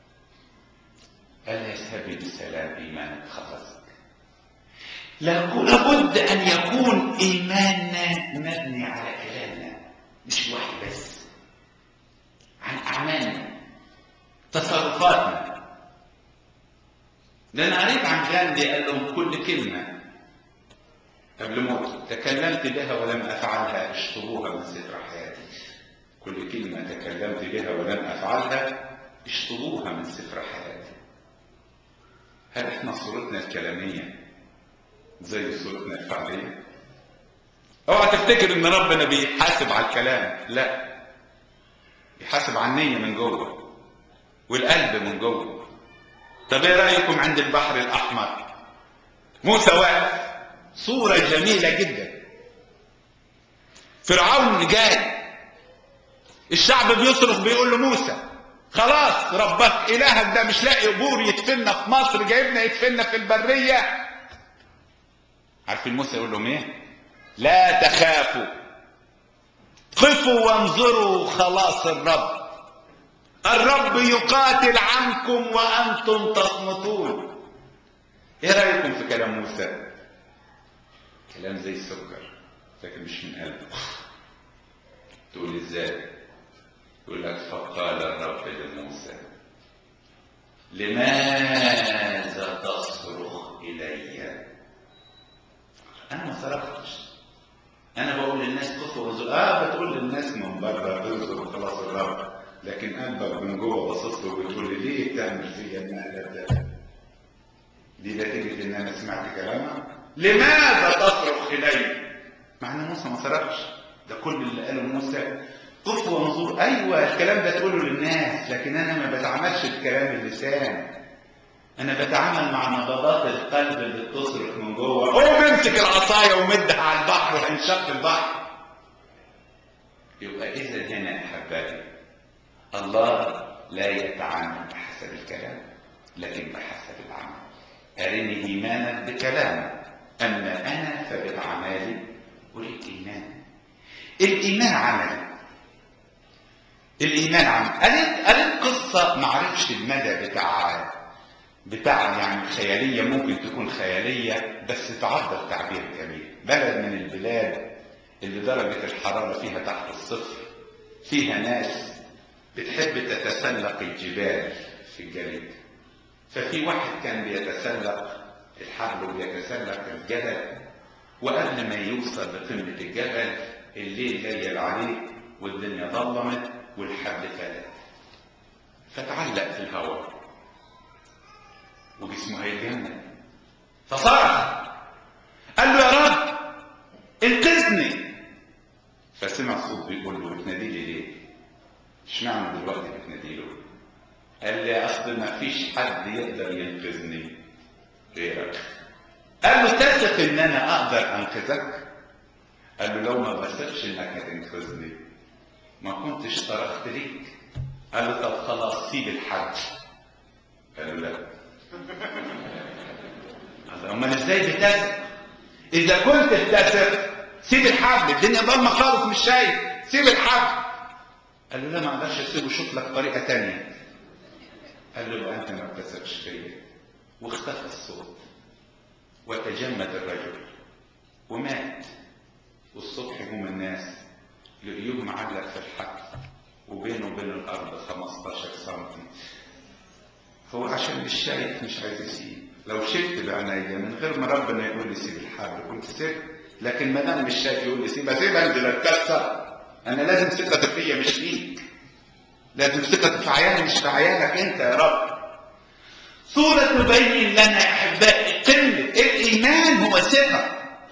الا يذهب بسلام ايمانك خلصك لابد ان يكون ايماننا مبني على كلامنا مش واحد بس عن اعمالنا تصرفاتنا ده انا قريت عن غاندي قال لهم كل كلمه قبل موت تكلمت بها ولم افعلها اشطبوها من ستر حياتي كل كلمه تكلمت بها ولم افعلها اشطبوها من سفر حياتي هل احنا صورتنا الكلاميه زي صورتنا الفعليه اوعى تفتكر ان ربنا بيحاسب على الكلام لا بيحاسب على النيه من جوه والقلب من جوه طب ايه رايكم عند البحر الاحمر موسى واقف صوره جميله جدا فرعون جاي الشعب بيصرخ بيقول له موسى خلاص ربك الهك ده مش لاقي قبور يدفننا في مصر جايبنا يدفننا في البريه عارفين موسى يقول لهم ايه لا تخافوا قفوا وانظروا خلاص الرب الرب يقاتل عنكم وانتم تصمتون ايه رايكم في كلام موسى كلام زي السكر لكن مش من قلبه تقول ازاي يقول لك فقال الرب لموسى لماذا تصرخ الي انا ما صرختش انا بقول للناس كفوا وزر اه بتقول للناس من بره انظر خلاص الرب لكن قلبك من جوه باصص له وبتقول لي ليه تعمل فيا المقلب ده دي نتيجه ان انا سمعت كلامك لماذا تصرخ الي مع ان موسى ما صرخش ده كل اللي قاله موسى قف وانظر ايوه الكلام ده تقوله للناس لكن انا ما بتعاملش بكلام اللسان انا بتعامل مع نبضات القلب اللي بتصرخ من جوه قوم امسك العصايه ومدها على البحر وهينشق البحر يبقى اذا هنا يا احبائي الله لا يتعامل بحسب الكلام لكن بحسب العمل ارني ايمانك بكلامك اما انا فباعمالي اريد ايمان الايمان عمل الايمان عمل قريت قريت قصه ما عرفش المدى بتاع بتاع يعني خياليه ممكن تكون خياليه بس تعبر تعبير جميل بلد من البلاد اللي درجه الحراره فيها تحت الصفر فيها ناس بتحب تتسلق الجبال في الجليد ففي واحد كان بيتسلق الحبل وبيتسلق الجبل وقبل ما يوصل لقمه الجبل الليل ليل عليه والدنيا ظلمت والحبل فلت فتعلق في الهواء وجسمه هيتجنن فصرخ قال له يا رب انقذني فسمع صوت بيقول له بتنادي لي ليه؟ اشمعنى دلوقتي بتنادي له؟ قال لي اصل ما فيش حد يقدر ينقذني غيرك قال له تثق ان انا اقدر انقذك؟ قال له لو ما بثقش انك هتنقذني ما كنتش صرخت ليك قال له طب خلاص سيب الحج قال له لا قال امال ازاي بتثق اذا كنت بتثق سيب الحبل الدنيا ضلمه خالص مش شايف سيب الحبل قال له لا ما اقدرش اسيبه شوف لك طريقه تانية قال له يبقى انت ما بتثقش فيا واختفى الصوت وتجمد الرجل ومات والصبح جم الناس لقيوه معلق في الحبل وبينه وبين الارض 15 سم هو عشان مش شايف مش عايز يسيب لو شفت بعينيا من غير ما ربنا يقول لي سيب الحبل كنت سيب لكن ما دام مش شايف يقول لي سيب اسيب انزل اتكسر انا لازم ثقتي فيا مش فيك لازم ثقتي في عيالي مش في عيالك انت يا رب صورة تبين لنا يا احبائي قمة الايمان هو ثقة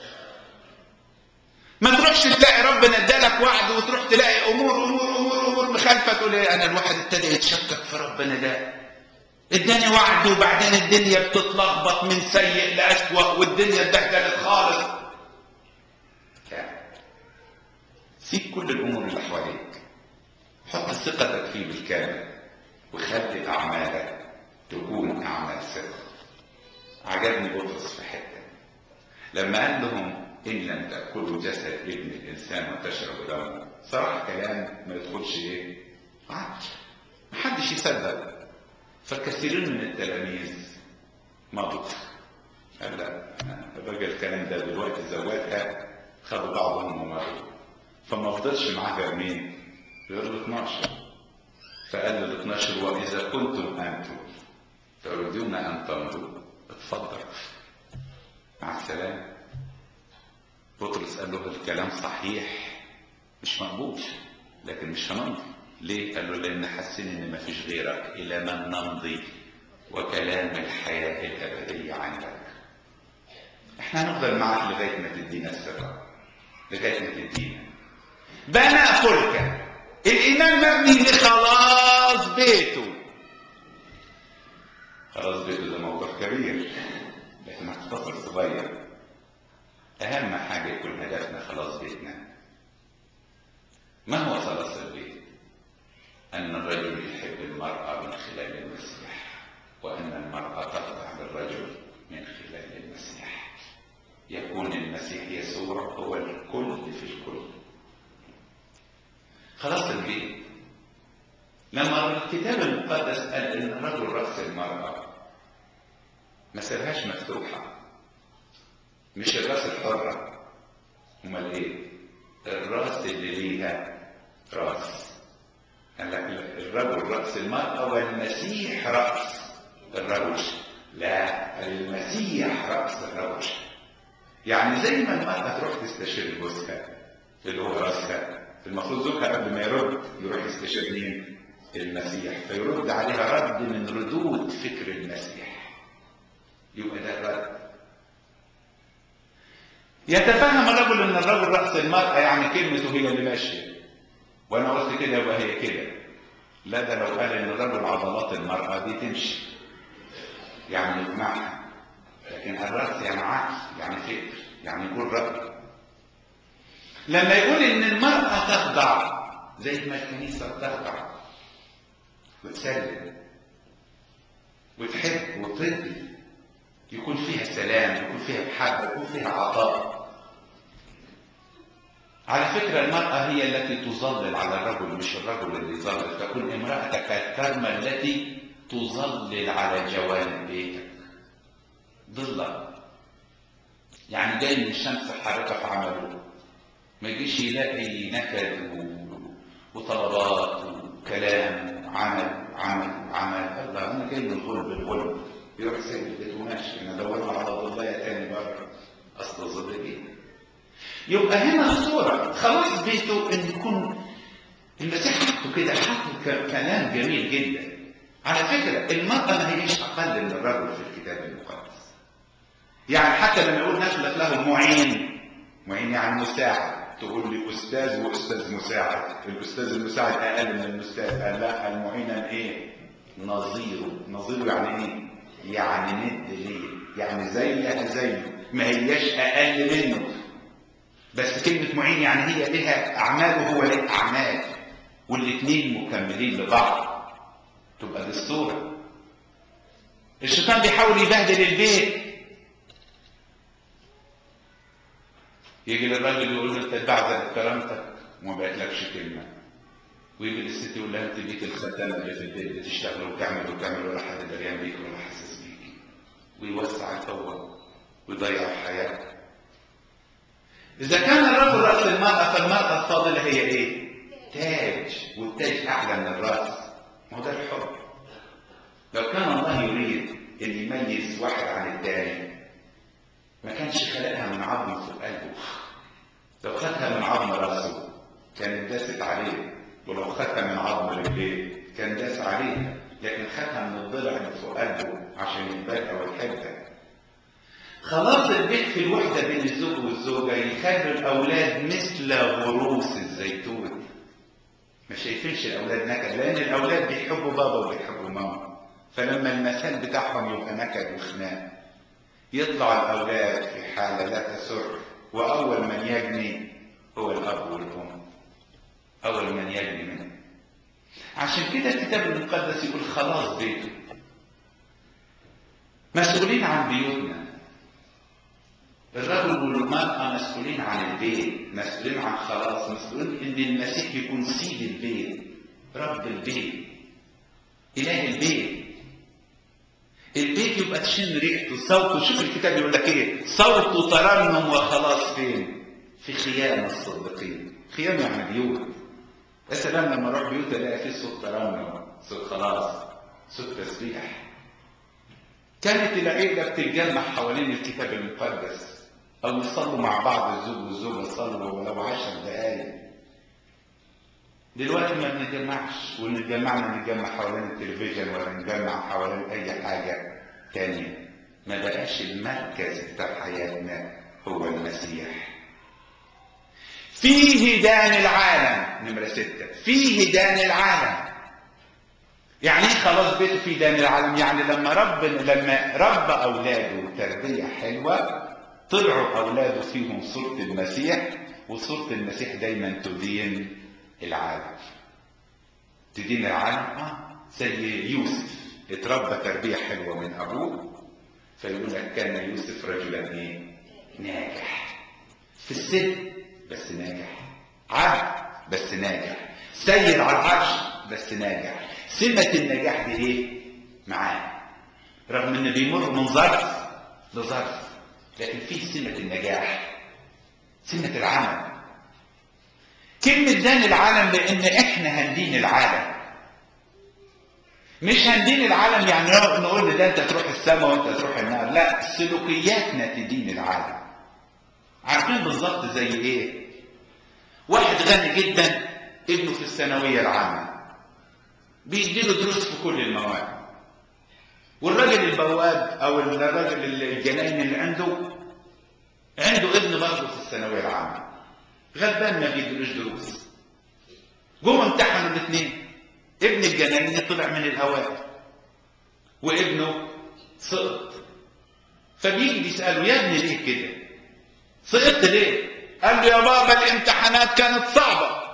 ما تروحش تلاقي ربنا ادالك وعد وتروح تلاقي امور امور امور امور مخالفه تقول ايه انا الواحد ابتدى يتشكك في ربنا ده اداني وعد وبعدين الدنيا بتتلخبط من سيء لاسوأ والدنيا اتبهدلت خالص لا سيب كل الامور اللي حواليك حط ثقتك فيه بالكامل وخلي اعمالك تكون اعمال ثقه عجبني بطرس في حته لما قال لهم إن لم تأكلوا جسد ابن الإنسان وتشربوا دمه صراحة كلام ما يدخلش إيه؟ عقل محدش يصدق فكثيرين من التلاميذ مضوا قال لا الراجل الكلام ده دلوقتي زواتها خدوا بعضهم ومروا فما فضلش معاه غير مين؟ غير ال 12 فقال لل 12 واذا كنتم انتم تريدون ان تمضوا اتفضل مع السلامه بطرس قال له الكلام صحيح مش مقبول لكن مش هنمضي ليه؟ قال له لان حاسين ان ما فيش غيرك الى من نمضي وكلام الحياه الابديه عندك احنا هنفضل معاك لغايه ما تدينا الثقه لغايه ما تدينا بنى فلكا الايمان مبني لخلاص بيته خلاص بيته ده موضوع كبير لكن هختصر صغير اهم حاجه يكون هدفنا خلاص بيتنا ما هو خلاص البيت ان الرجل يحب المراه من خلال المسيح وان المراه تخضع للرجل من خلال المسيح يكون المسيح يسوع هو الكل في الكل خلاص البيت لما الكتاب المقدس قال ان الرجل راس المراه ما سابهاش مفتوحه مش الراس الحره امال ايه الراس اللي ليها راس قال لك الرجل راس المراه والمسيح راس الرجل لا المسيح راس الرجل يعني زي ما المرأة تروح تستشير جوزها اللي هو راسها المفروض زوجها قبل ما يرد يروح يستشير مين؟ المسيح فيرد عليها رد من ردود فكر المسيح يبقى ده الرد يتفهم الرجل ان الرجل راس المرأة يعني كلمته هي اللي ماشية وانا قلت كده يبقى هي كده لا ده لو قال ان الرجل عضلات المرأة دي تمشي يعني يقنعها لكن الرأس يعني عقل يعني فكر يعني يقول رأي لما يقول ان المرأة تخضع زي ما الكنيسة بتخضع وتسلم وتحب وترضي يكون فيها سلام يكون فيها محبة يكون فيها عطاء على فكرة المرأة هي التي تظلل على الرجل مش الرجل اللي يظلل تكون امرأتك الكرمة التي تظلل على جوانب بيتك ضلة يعني جاي من الشمس حارقة في عمله ما يجيش يلاقي نكد و... وطلبات وكلام وعمل وعمل وعمل الله انا جاي من الغلب الغلب يروح سايب البيت وماشي انا دورت على ضلية تاني بره اصل الظل ايه يبقى هنا الصورة خلاص بيته ان يكون المسيح حطه كده حطه كلام جميل جدا على فكرة المرأة ما هيش أقل من الرجل في الكتاب المقدس يعني حتى لما يقول نخلق له معين معين يعني مساعد تقول لي أستاذ وأستاذ مساعد الأستاذ المساعد أقل من الأستاذ قال لا المعين إيه نظيره نظيره يعني إيه يعني ند ليه يعني زيها زيه ما هياش أقل منه بس كلمة معين يعني هي لها أعمال وهو له أعمال والاثنين مكملين لبعض تبقى دي الصورة الشيطان بيحاول يبهدل البيت يجي للراجل يقول له انت بعزك كرامتك وما بقتلكش كلمة ويجي للست يقول لها انت بيك الختانة اللي في البيت بتشتغل وتعمل وتعمل ولا حد دريان بيك ولا حاسس بيك ويوسع الفوق ويضيع الحياة إذا كان الرجل رأس المرأة فالمرأة الفاضلة هي إيه؟ تاج والتاج أعلى من الرأس ما هو ده الحب لو كان الله يريد ان يميز واحد عن الثاني ما كانش خلقها من عظم في قلبه لو خدها من عظم راسه كانت داست عليه ولو خدها من عظم رجليه كان داس عليه لكن خدها من الضلع اللي في قلبه عشان يتبقى ويحبها خلاص البيت في الوحدة بين الزوج والزوجة يخلي الأولاد مثل غروس الزيتون ما شايفينش الأولاد نكد لأن الأولاد بيحبوا بابا وبيحبوا ماما فلما المثال بتاعهم يبقى نكد وخناق يطلع الأولاد في حالة لا تسر وأول من يجني هو الأب والأم أول من يجني منه عشان كده الكتاب المقدس يقول خلاص بيته مسؤولين عن بيوتنا الرجل والمرأة مسؤولين عن البيت مسؤولين عن خلاص مسؤولين ان المسيح يكون سيد البيت رب البيت اله البيت البيت يبقى تشم ريحته صوته شوف الكتاب يقول لك ايه صوته ترنم وخلاص فين في خيام الصديقين خيام يعني بيوت يا سلام لما اروح بيوت الاقي فيه صوت ترنم صوت خلاص صوت تسبيح كانت العيلة بتتجمع حوالين الكتاب المقدس أو يصلوا مع بعض الزوج والزوجة يصلوا ولو عشر دقايق دلوقتي ما بنتجمعش ونتجمعنا نتجمع حوالين التلفزيون ولا نتجمع حوالين أي حاجة تانية ما بقاش المركز بتاع حياتنا هو المسيح فيه دان العالم نمرة ستة فيه دان العالم يعني ايه خلاص بيته في دان العالم يعني لما رب لما رب اولاده تربيه حلوه طلعوا اولاده فيهم صوره المسيح وصوره المسيح دايما تدين العالم تدين العالم اه زي يوسف اتربى تربيه حلوه من ابوه فيقول لك كان يوسف رجلا ايه ناجح في السن بس ناجح عبد بس ناجح سيد على العرش بس ناجح سمة النجاح دي ايه معاه رغم ان بيمر من ظرف لظرف لكن في سمة النجاح سمة العمل كلمة دان العالم لان احنا هندين العالم مش هندين العالم يعني نقول ده انت تروح السماء وانت تروح النار لا سلوكياتنا تدين العالم عارفين بالظبط زي ايه واحد غني جدا ابنه في الثانويه العامه بيديله دروس في كل المواد والراجل البواب او الراجل الجناين اللي عنده عنده ابن برضه في الثانويه العامه غلبان ما بيديلوش دروس جم امتحنوا الاثنين ابن الجناين طلع من الاوائل وابنه سقط فبيجي بيساله يا ابني ليه كده سقطت ليه قال له يا بابا الامتحانات كانت صعبه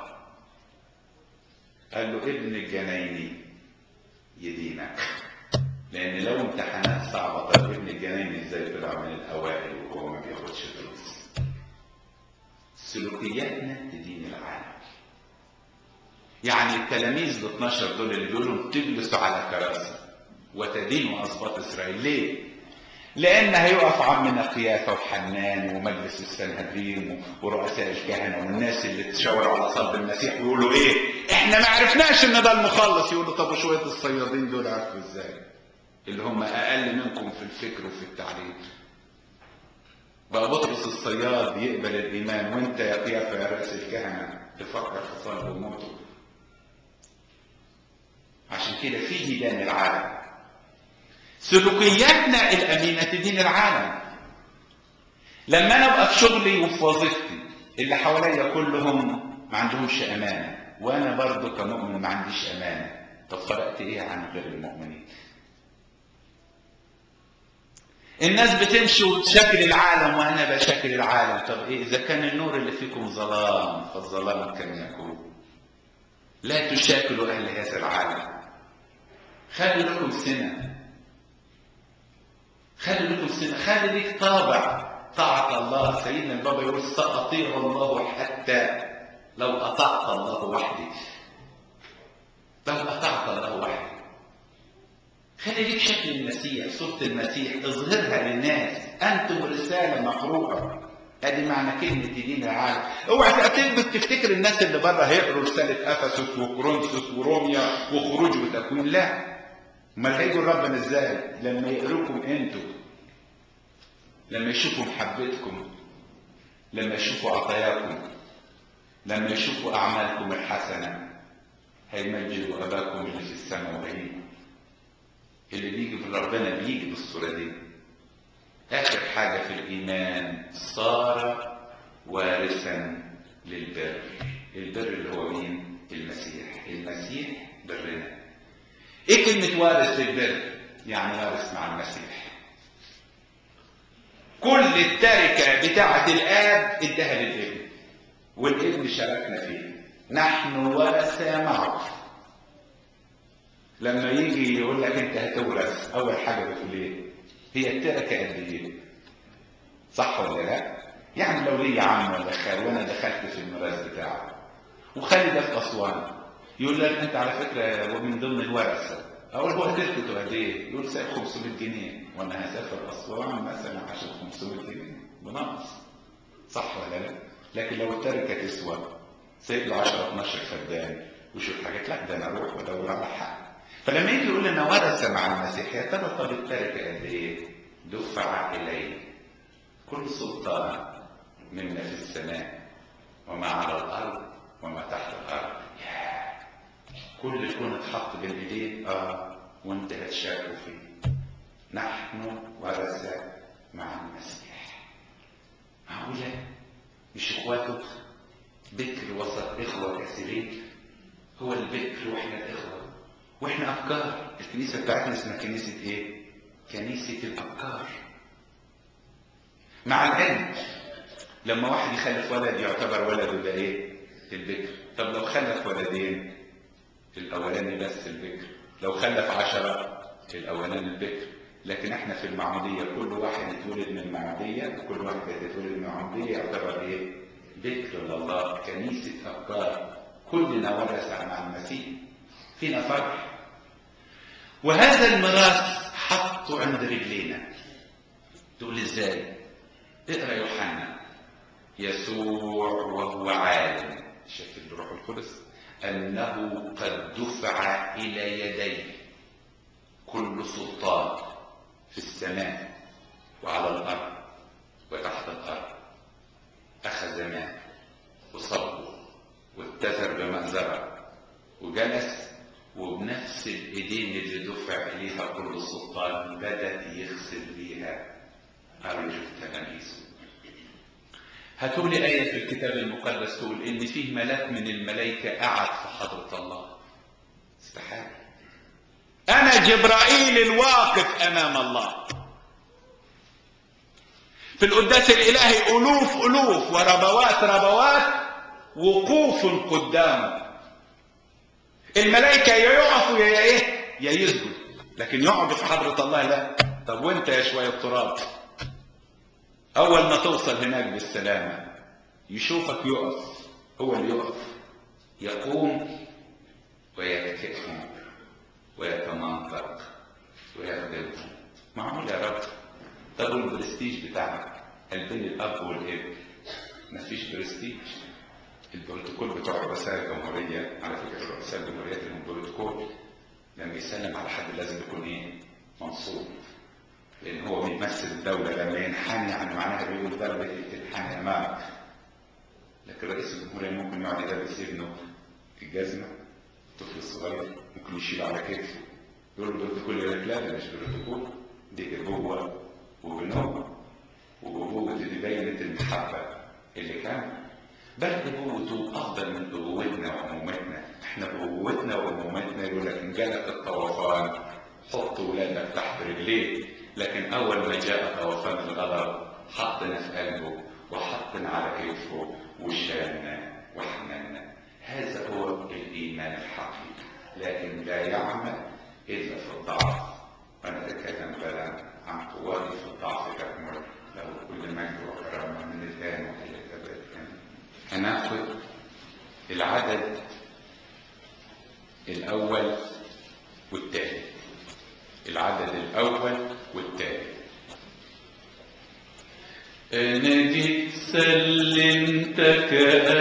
قال له ابن الجنايني يدينك لان لو امتحانات صعبه طب ابن الجنايني ازاي طلع من الاوائل وهو ما بياخدش دروس سلوكياتنا تدين العالم يعني التلاميذ ال 12 دول اللي بيقولوا تجلسوا على كراسي وتدينوا اسباط اسرائيل ليه؟ لان هيقف عمنا قيافه وحنان ومجلس السنهدرين ورؤساء الكهنه والناس اللي تشاوروا على صلب المسيح ويقولوا ايه؟ احنا ما عرفناش ان ده المخلص يقولوا طب وشويه الصيادين دول عرفوا ازاي؟ اللي هم اقل منكم في الفكر وفي التعليم. بقى بطرس الصياد يقبل الايمان وانت يا قيافه يا راس الكهنه تفكر في صلب وموته. عشان كده في دان العالم سلوكياتنا الأمينة تدين العالم لما أنا أبقى في شغلي وفي وظيفتي اللي حواليا كلهم ما عندهمش أمانة وأنا برضه كمؤمن ما عنديش أمانة طب فرقت إيه عن غير المؤمنين الناس بتمشي وتشكل العالم وأنا بشكل العالم طب إيه إذا كان النور اللي فيكم ظلام فالظلام كم يكون لا تشاكلوا أهل هذا العالم خلوا لكم سنة خلي لكم سنة خلي ليك طابع طاعة الله سيدنا البابا يقول سأطيع الله حتى لو أطعت الله وحدي لو أطعت الله وحدي خلي ليك شكل المسيح صورة المسيح اظهرها للناس أنتم رسالة مقروءة ادي معنى كلمة دين العالم اوعى تلبس تفتكر الناس اللي بره هيقروا رسالة افسس وكورنثوس وروميا وخروج وتكوين لا امال هيجوا ربنا ازاي لما يقروكم انتوا لما يشوفوا محبتكم لما يشوفوا عطاياكم لما يشوفوا اعمالكم الحسنه هيمجدوا اباكم اللي في السماء وهيجوا اللي بيجي من ربنا بيجي بالصوره دي اخر حاجه في الايمان صار وارثا للبر البر اللي هو مين المسيح المسيح برنا ايه كلمة وارث للبر؟ يعني وارث مع المسيح. كل التركة بتاعة الآب اداها للابن. والابن شاركنا فيه. نحن ورثة معه. لما يجي يقول لك انت هتورث اول حاجة بتقول ايه؟ هي التركة قد ايه؟ صح ولا لا؟ يعني لو لي عم ولا خال وانا دخلت في الميراث بتاعه وخالي ده في اسوان يقول لك انت على فكره ومن ضمن الورثه اقول هو تركته قد ايه؟ يقول سايب 500 جنيه وانا هسافر اسوان مثلا عشان 500 جنيه بنقص صح ولا لا؟ لكن لو التركه تسوى سايب له 10 12 فدان وشوف حاجات لا ده انا اروح وادور على حق فلما يجي يقول لنا ورث مع المسيح يا ترى طب التركه قد ايه؟ دفع اليه كل سلطان مما في السماء وما على الارض وما تحت الارض ياه كل الكون اتحط بين ايديه اه وانت هتشاركوا فيه نحن ورثة مع المسيح معقولة مش اخواته بكر وسط اخوة كثيرين هو البكر واحنا الاخوة واحنا افكار الكنيسة بتاعتنا اسمها كنيسة ايه كنيسة الافكار مع العلم لما واحد يخلف ولد يعتبر ولده ده ايه البكر طب لو خلف ولدين الاولاني بس البكر لو خلف عشرة الاولاني البكر لكن احنا في المعمودية كل واحد يتولد من المعمودية كل واحد يتولد من المعمودية يعتبر ايه بكر لله كنيسة افكار كلنا ورث مع المسيح فينا فرح وهذا الميراث حطه عند رجلينا تقول ازاي اقرا يوحنا يسوع وهو عالم شايف الروح القدس انه قد دفع الى يديه كل سلطان في السماء وعلى الارض وتحت الارض اخذ ماء وصبه واتزر بمنزره وجلس وبنفس الايدين اللي دفع اليها كل سلطان بدا يغسل بيها ارجل تلاميذه هاتوا لي آية في الكتاب المقدس تقول إن فيه ملاك من الملائكة قعد في حضرة الله استحالة أنا جبرائيل الواقف أمام الله في القداس الإلهي ألوف ألوف وربوات ربوات وقوف قدامه الملائكة يا يقفوا يا إيه يا يسجد لكن يقعدوا في حضرة الله لا طب وانت يا شوية تراب أول ما توصل هناك بالسلامة يشوفك يقف هو اللي يقف يقوم ويتكئهم ويتمنطق ويخدمهم معقول يا رب طب البرستيج بتاعك بين الأب والابن مفيش برستيج البروتوكول بتوع رؤساء الجمهورية على فكرة رؤساء الجمهورية لهم بروتوكول لما يسلم على حد لازم يكون ايه منصوب لان هو بيمثل الدولة لما ينحني يعني معناها بيقول دولة تنحني امامك لكن رئيس الجمهورية ممكن يقعد يلبس ابنه الجزمة الطفل الصغير ممكن يشيل على كتفه يقول له بروتوكول يقول لك لا ده مش بروتوكول دي ابوة وبنوة وابوة دي بينت المحبة اللي كان بل ابوته افضل من ابوتنا وامومتنا احنا بابوتنا وامومتنا يقول لك ان جالك الطوفان حط ولادك تحت رجليه لكن اول ما جاء طوفان الغضب حطنا في قلبه وحطنا على كتفه وشالنا وحملنا هذا هو الايمان الحقيقي لكن لا يعمل الا في الضعف وانا اتكلم غدا عن قوتي في الضعف تكمل له كل مجد وكرامه من الان والى الابد هناخد العدد الاول والثالث العدد الأول والثالث أنا جيت سلمتك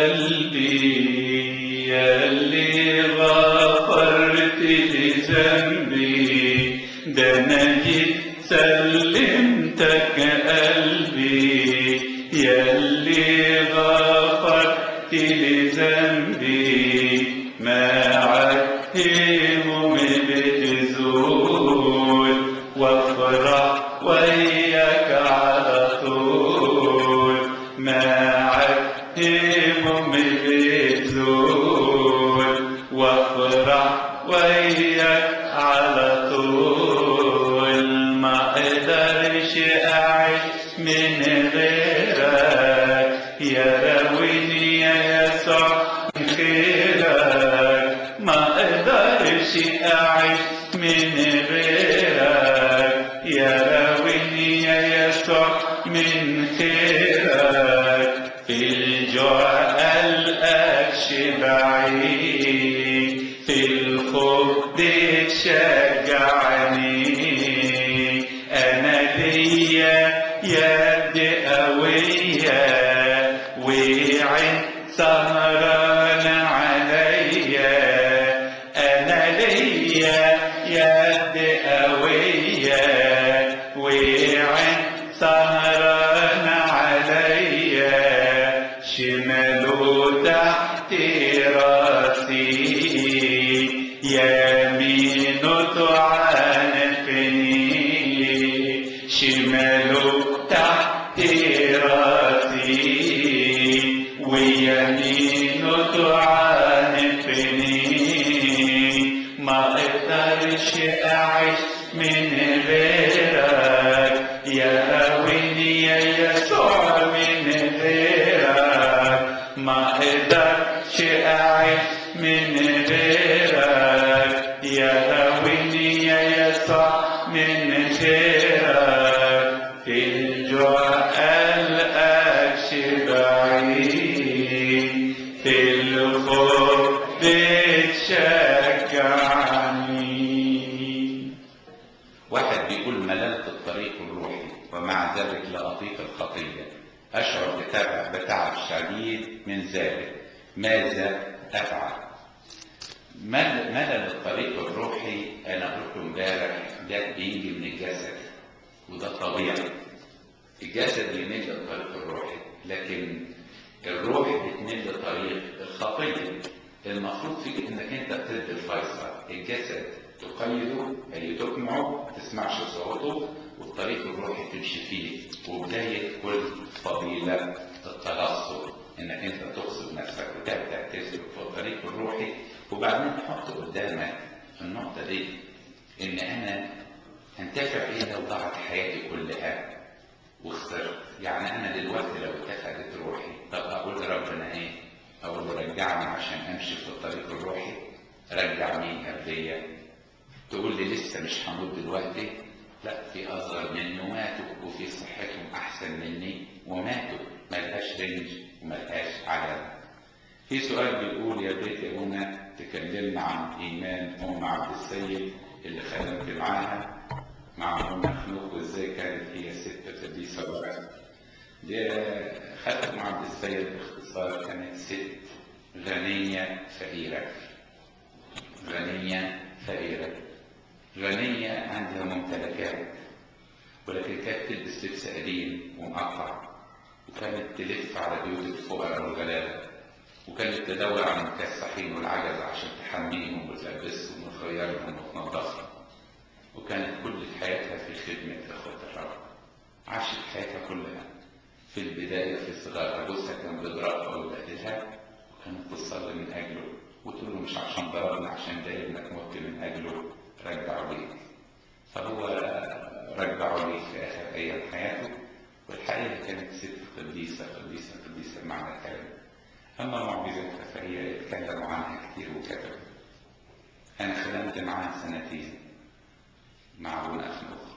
قلبي يا اللي غفرت لي ذنبي ده أنا جيت سلمتك قلبي يا اللي غفرت لي ذنبي ما عدتهم بتزول وافرح وياك على طول ما عدتهم بتزول وافرح وياك على طول ما اقدرش اعيش من غيرك يا راويني يا يسوع خيرك ما اقدرش اعيش من غيرك يا راويني يا يسوع من خيرك في الجوع قلقك شبعي في الخوف تشجعني انا ليا يد قوية وعين سهران عليا انا ليا شماله تحت راسي يمينه تعانقني شماله تحت راسي ويمينه تعانقني ما اقدرش اعيش من غيرك يا ويلي يا يسوع من غيرك ما اقدرش اعيش من غيرك يا ويلي يا يسوع من غيرك في الجوع قلقك بعيد في الخوف بتشجعني واحد بيقول مللت الطريق الروحي ومع ذلك لا أطيق الخطية أشعر بتعب, بتعب شديد من ذلك ماذا أفعل مل- ملل الطريق الروحي أنا قلت امبارح ده بيجي من الجسد وده طبيعي الجسد بيميل للطريق الروحي لكن الروح بتميل لطريق الخطية المفروض فيك انك انت تدي الفيصل الجسد تقيده اي تقنعه ما تسمعش صوته والطريق الروحي تمشي فيه وبداية كل فضيلة التغصب انك انت تغصب نفسك وتبدا تسلك في الطريق الروحي وبعدين تحط قدامك النقطة دي ان انا هنتفع ايه لو ضاعت حياتي كلها وخسرت يعني انا دلوقتي لو اتخذت روحي طب اقول لربنا ايه اقول له رجعني عشان امشي في الطريق الروحي رجع مين قبليا تقول لي لسه مش هموت دلوقتي لا في اصغر مني وماتوا وفي صحتهم احسن مني وماتوا ملهاش رنج وملهاش عدد في سؤال بيقول يا ريت يا منى تكلمنا عن ايمان ام عبد السيد اللي خدمت معاها مع ام مخلوق وازاي كانت هي ست قديسه ورقه دي خدمت مع عبد السيد باختصار كانت ست غنيه فقيره غنيه فقيره غنيه عندها ممتلكات ولكن كانت تلبس لبس قديم ومقطع وكانت تلف على بيوت الفقراء والغلابه وكانت تدور على المكسحين والعجز عشان تحميهم وتلبسهم وتغيرهم وتنظفهم وكانت كل حياتها في خدمة إخوة الرب عاشت حياتها كلها في البداية في صغارها جوزها كان بيضربها ويبهدلها وكانت تصلي من أجله وتقول له مش عشان ضربنا عشان ده ابنك مت من أجله رجعه ليك فهو رجعه ليك في آخر أيام حياته والحقيقة كانت ست قديسة قديسة قديسة بمعنى الكلمة أما معجزتها فهي اتكلموا عنها كتير وكتبوا أنا خدمت معاها سنتين مع ابونا أخنوخ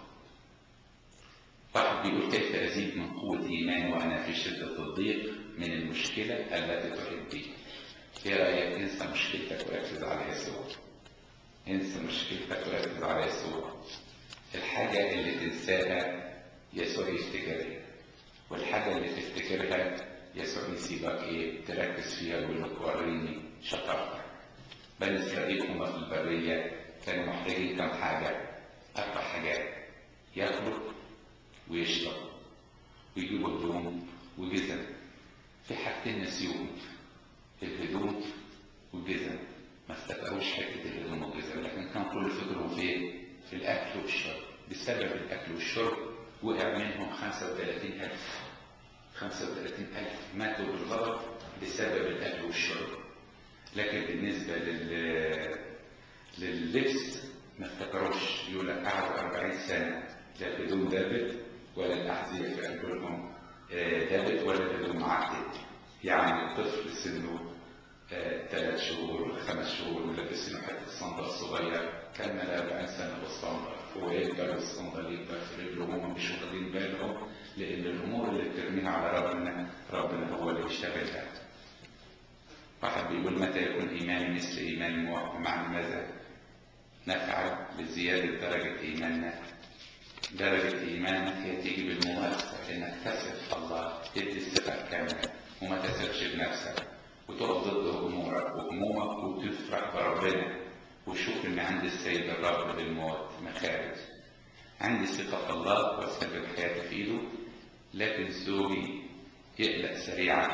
واحد بيقول كيف أزيد من قوة إيماني وأنا في شدة الضيق من المشكلة التي تحيط بي إيه رأيك انسى مشكلتك وركز على يسوع انسى مشكلتك وركز على يسوع الحاجة اللي تنساها يسوع يفتكرها والحاجة اللي تفتكرها يسوع يسيبك ايه تركز فيها ويقول لك وريني شطارتك بني اسرائيل هم في البرية كانوا محتاجين كم حاجة أربع حاجات ياكلوا ويشربوا ويجيبوا هدوم وجزم في حاجتين نسيوهم الهدوم والجزم ما افتكروش حتة الهدوم والجزم لكن كان كل فكرهم في ايه؟ في الأكل والشرب بسبب الأكل والشرب وقع منهم 35000 35000 ماتوا بالغلط بسبب الأكل والشرب لكن بالنسبة لل لللبس ما افتكروش يقول لك قعدوا 40 سنة لا الهدوم دابت ولا الأحذية في قلبهم دابت ولا الهدوم عدت يعني الطفل سنه ثلاث شهور ولا خمس شهور ملبسينه حتة صندل صغير كمل 40 سنة بالصندل هو يكبر والصندل يكبر في رجله وهم مش واخدين بالهم لأن الأمور اللي بترميها على ربنا ربنا هو اللي بيشتغلها واحد بيقول متى يكون إيماني مثل إيمان نوح بمعنى ماذا؟ نفعل بزيادة درجة إيماننا درجة إيمانك هي تيجي بالممارسة إنك تثق في الله تدي الثقة كاملة وما تثقش بنفسك وتقف ضد همومك وهمومك وتفرح بربنا وشوف إن عند السيد الرب بالموت مخارج عندي ثقة في الله واستخدم حياتي في إيده لكن زوجي يقلق سريعا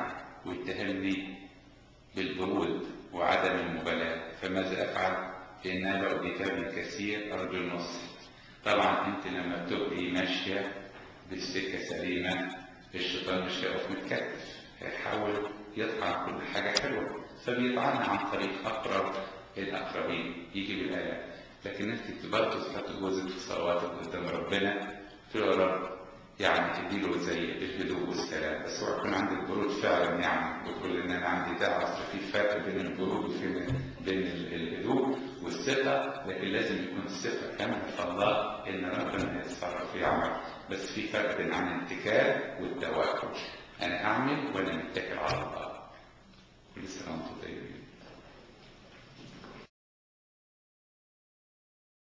ويتهمني بالبرود وعدم المبالاة فماذا أفعل؟ لأن أنا بأودي كثير أرجو النصر طبعا أنت لما بتبقي ماشية بالسكة سليمة الشيطان مش هيقف متكتف هيحاول يطعن كل حاجة حلوة فبيطعنها عن طريق أقرب الأقربين يجي بالآيات لكن أنت برضه تحط جوزك في صلواتك قدام ربنا تقول يا رب يعني اديله زي الهدوء والسلام بس هو يكون عندك برود فعلا يعني وتقول ان انا عندي تعب في فرق بين البرود وبين بين الهدوء والثقه لكن لازم يكون الثقه كامله في الله ان ربنا هيتصرف ويعمل بس في فرق بين عن الاتكال والتوكل انا اعمل وانا متكل على الله كل سنه وانتم طيبين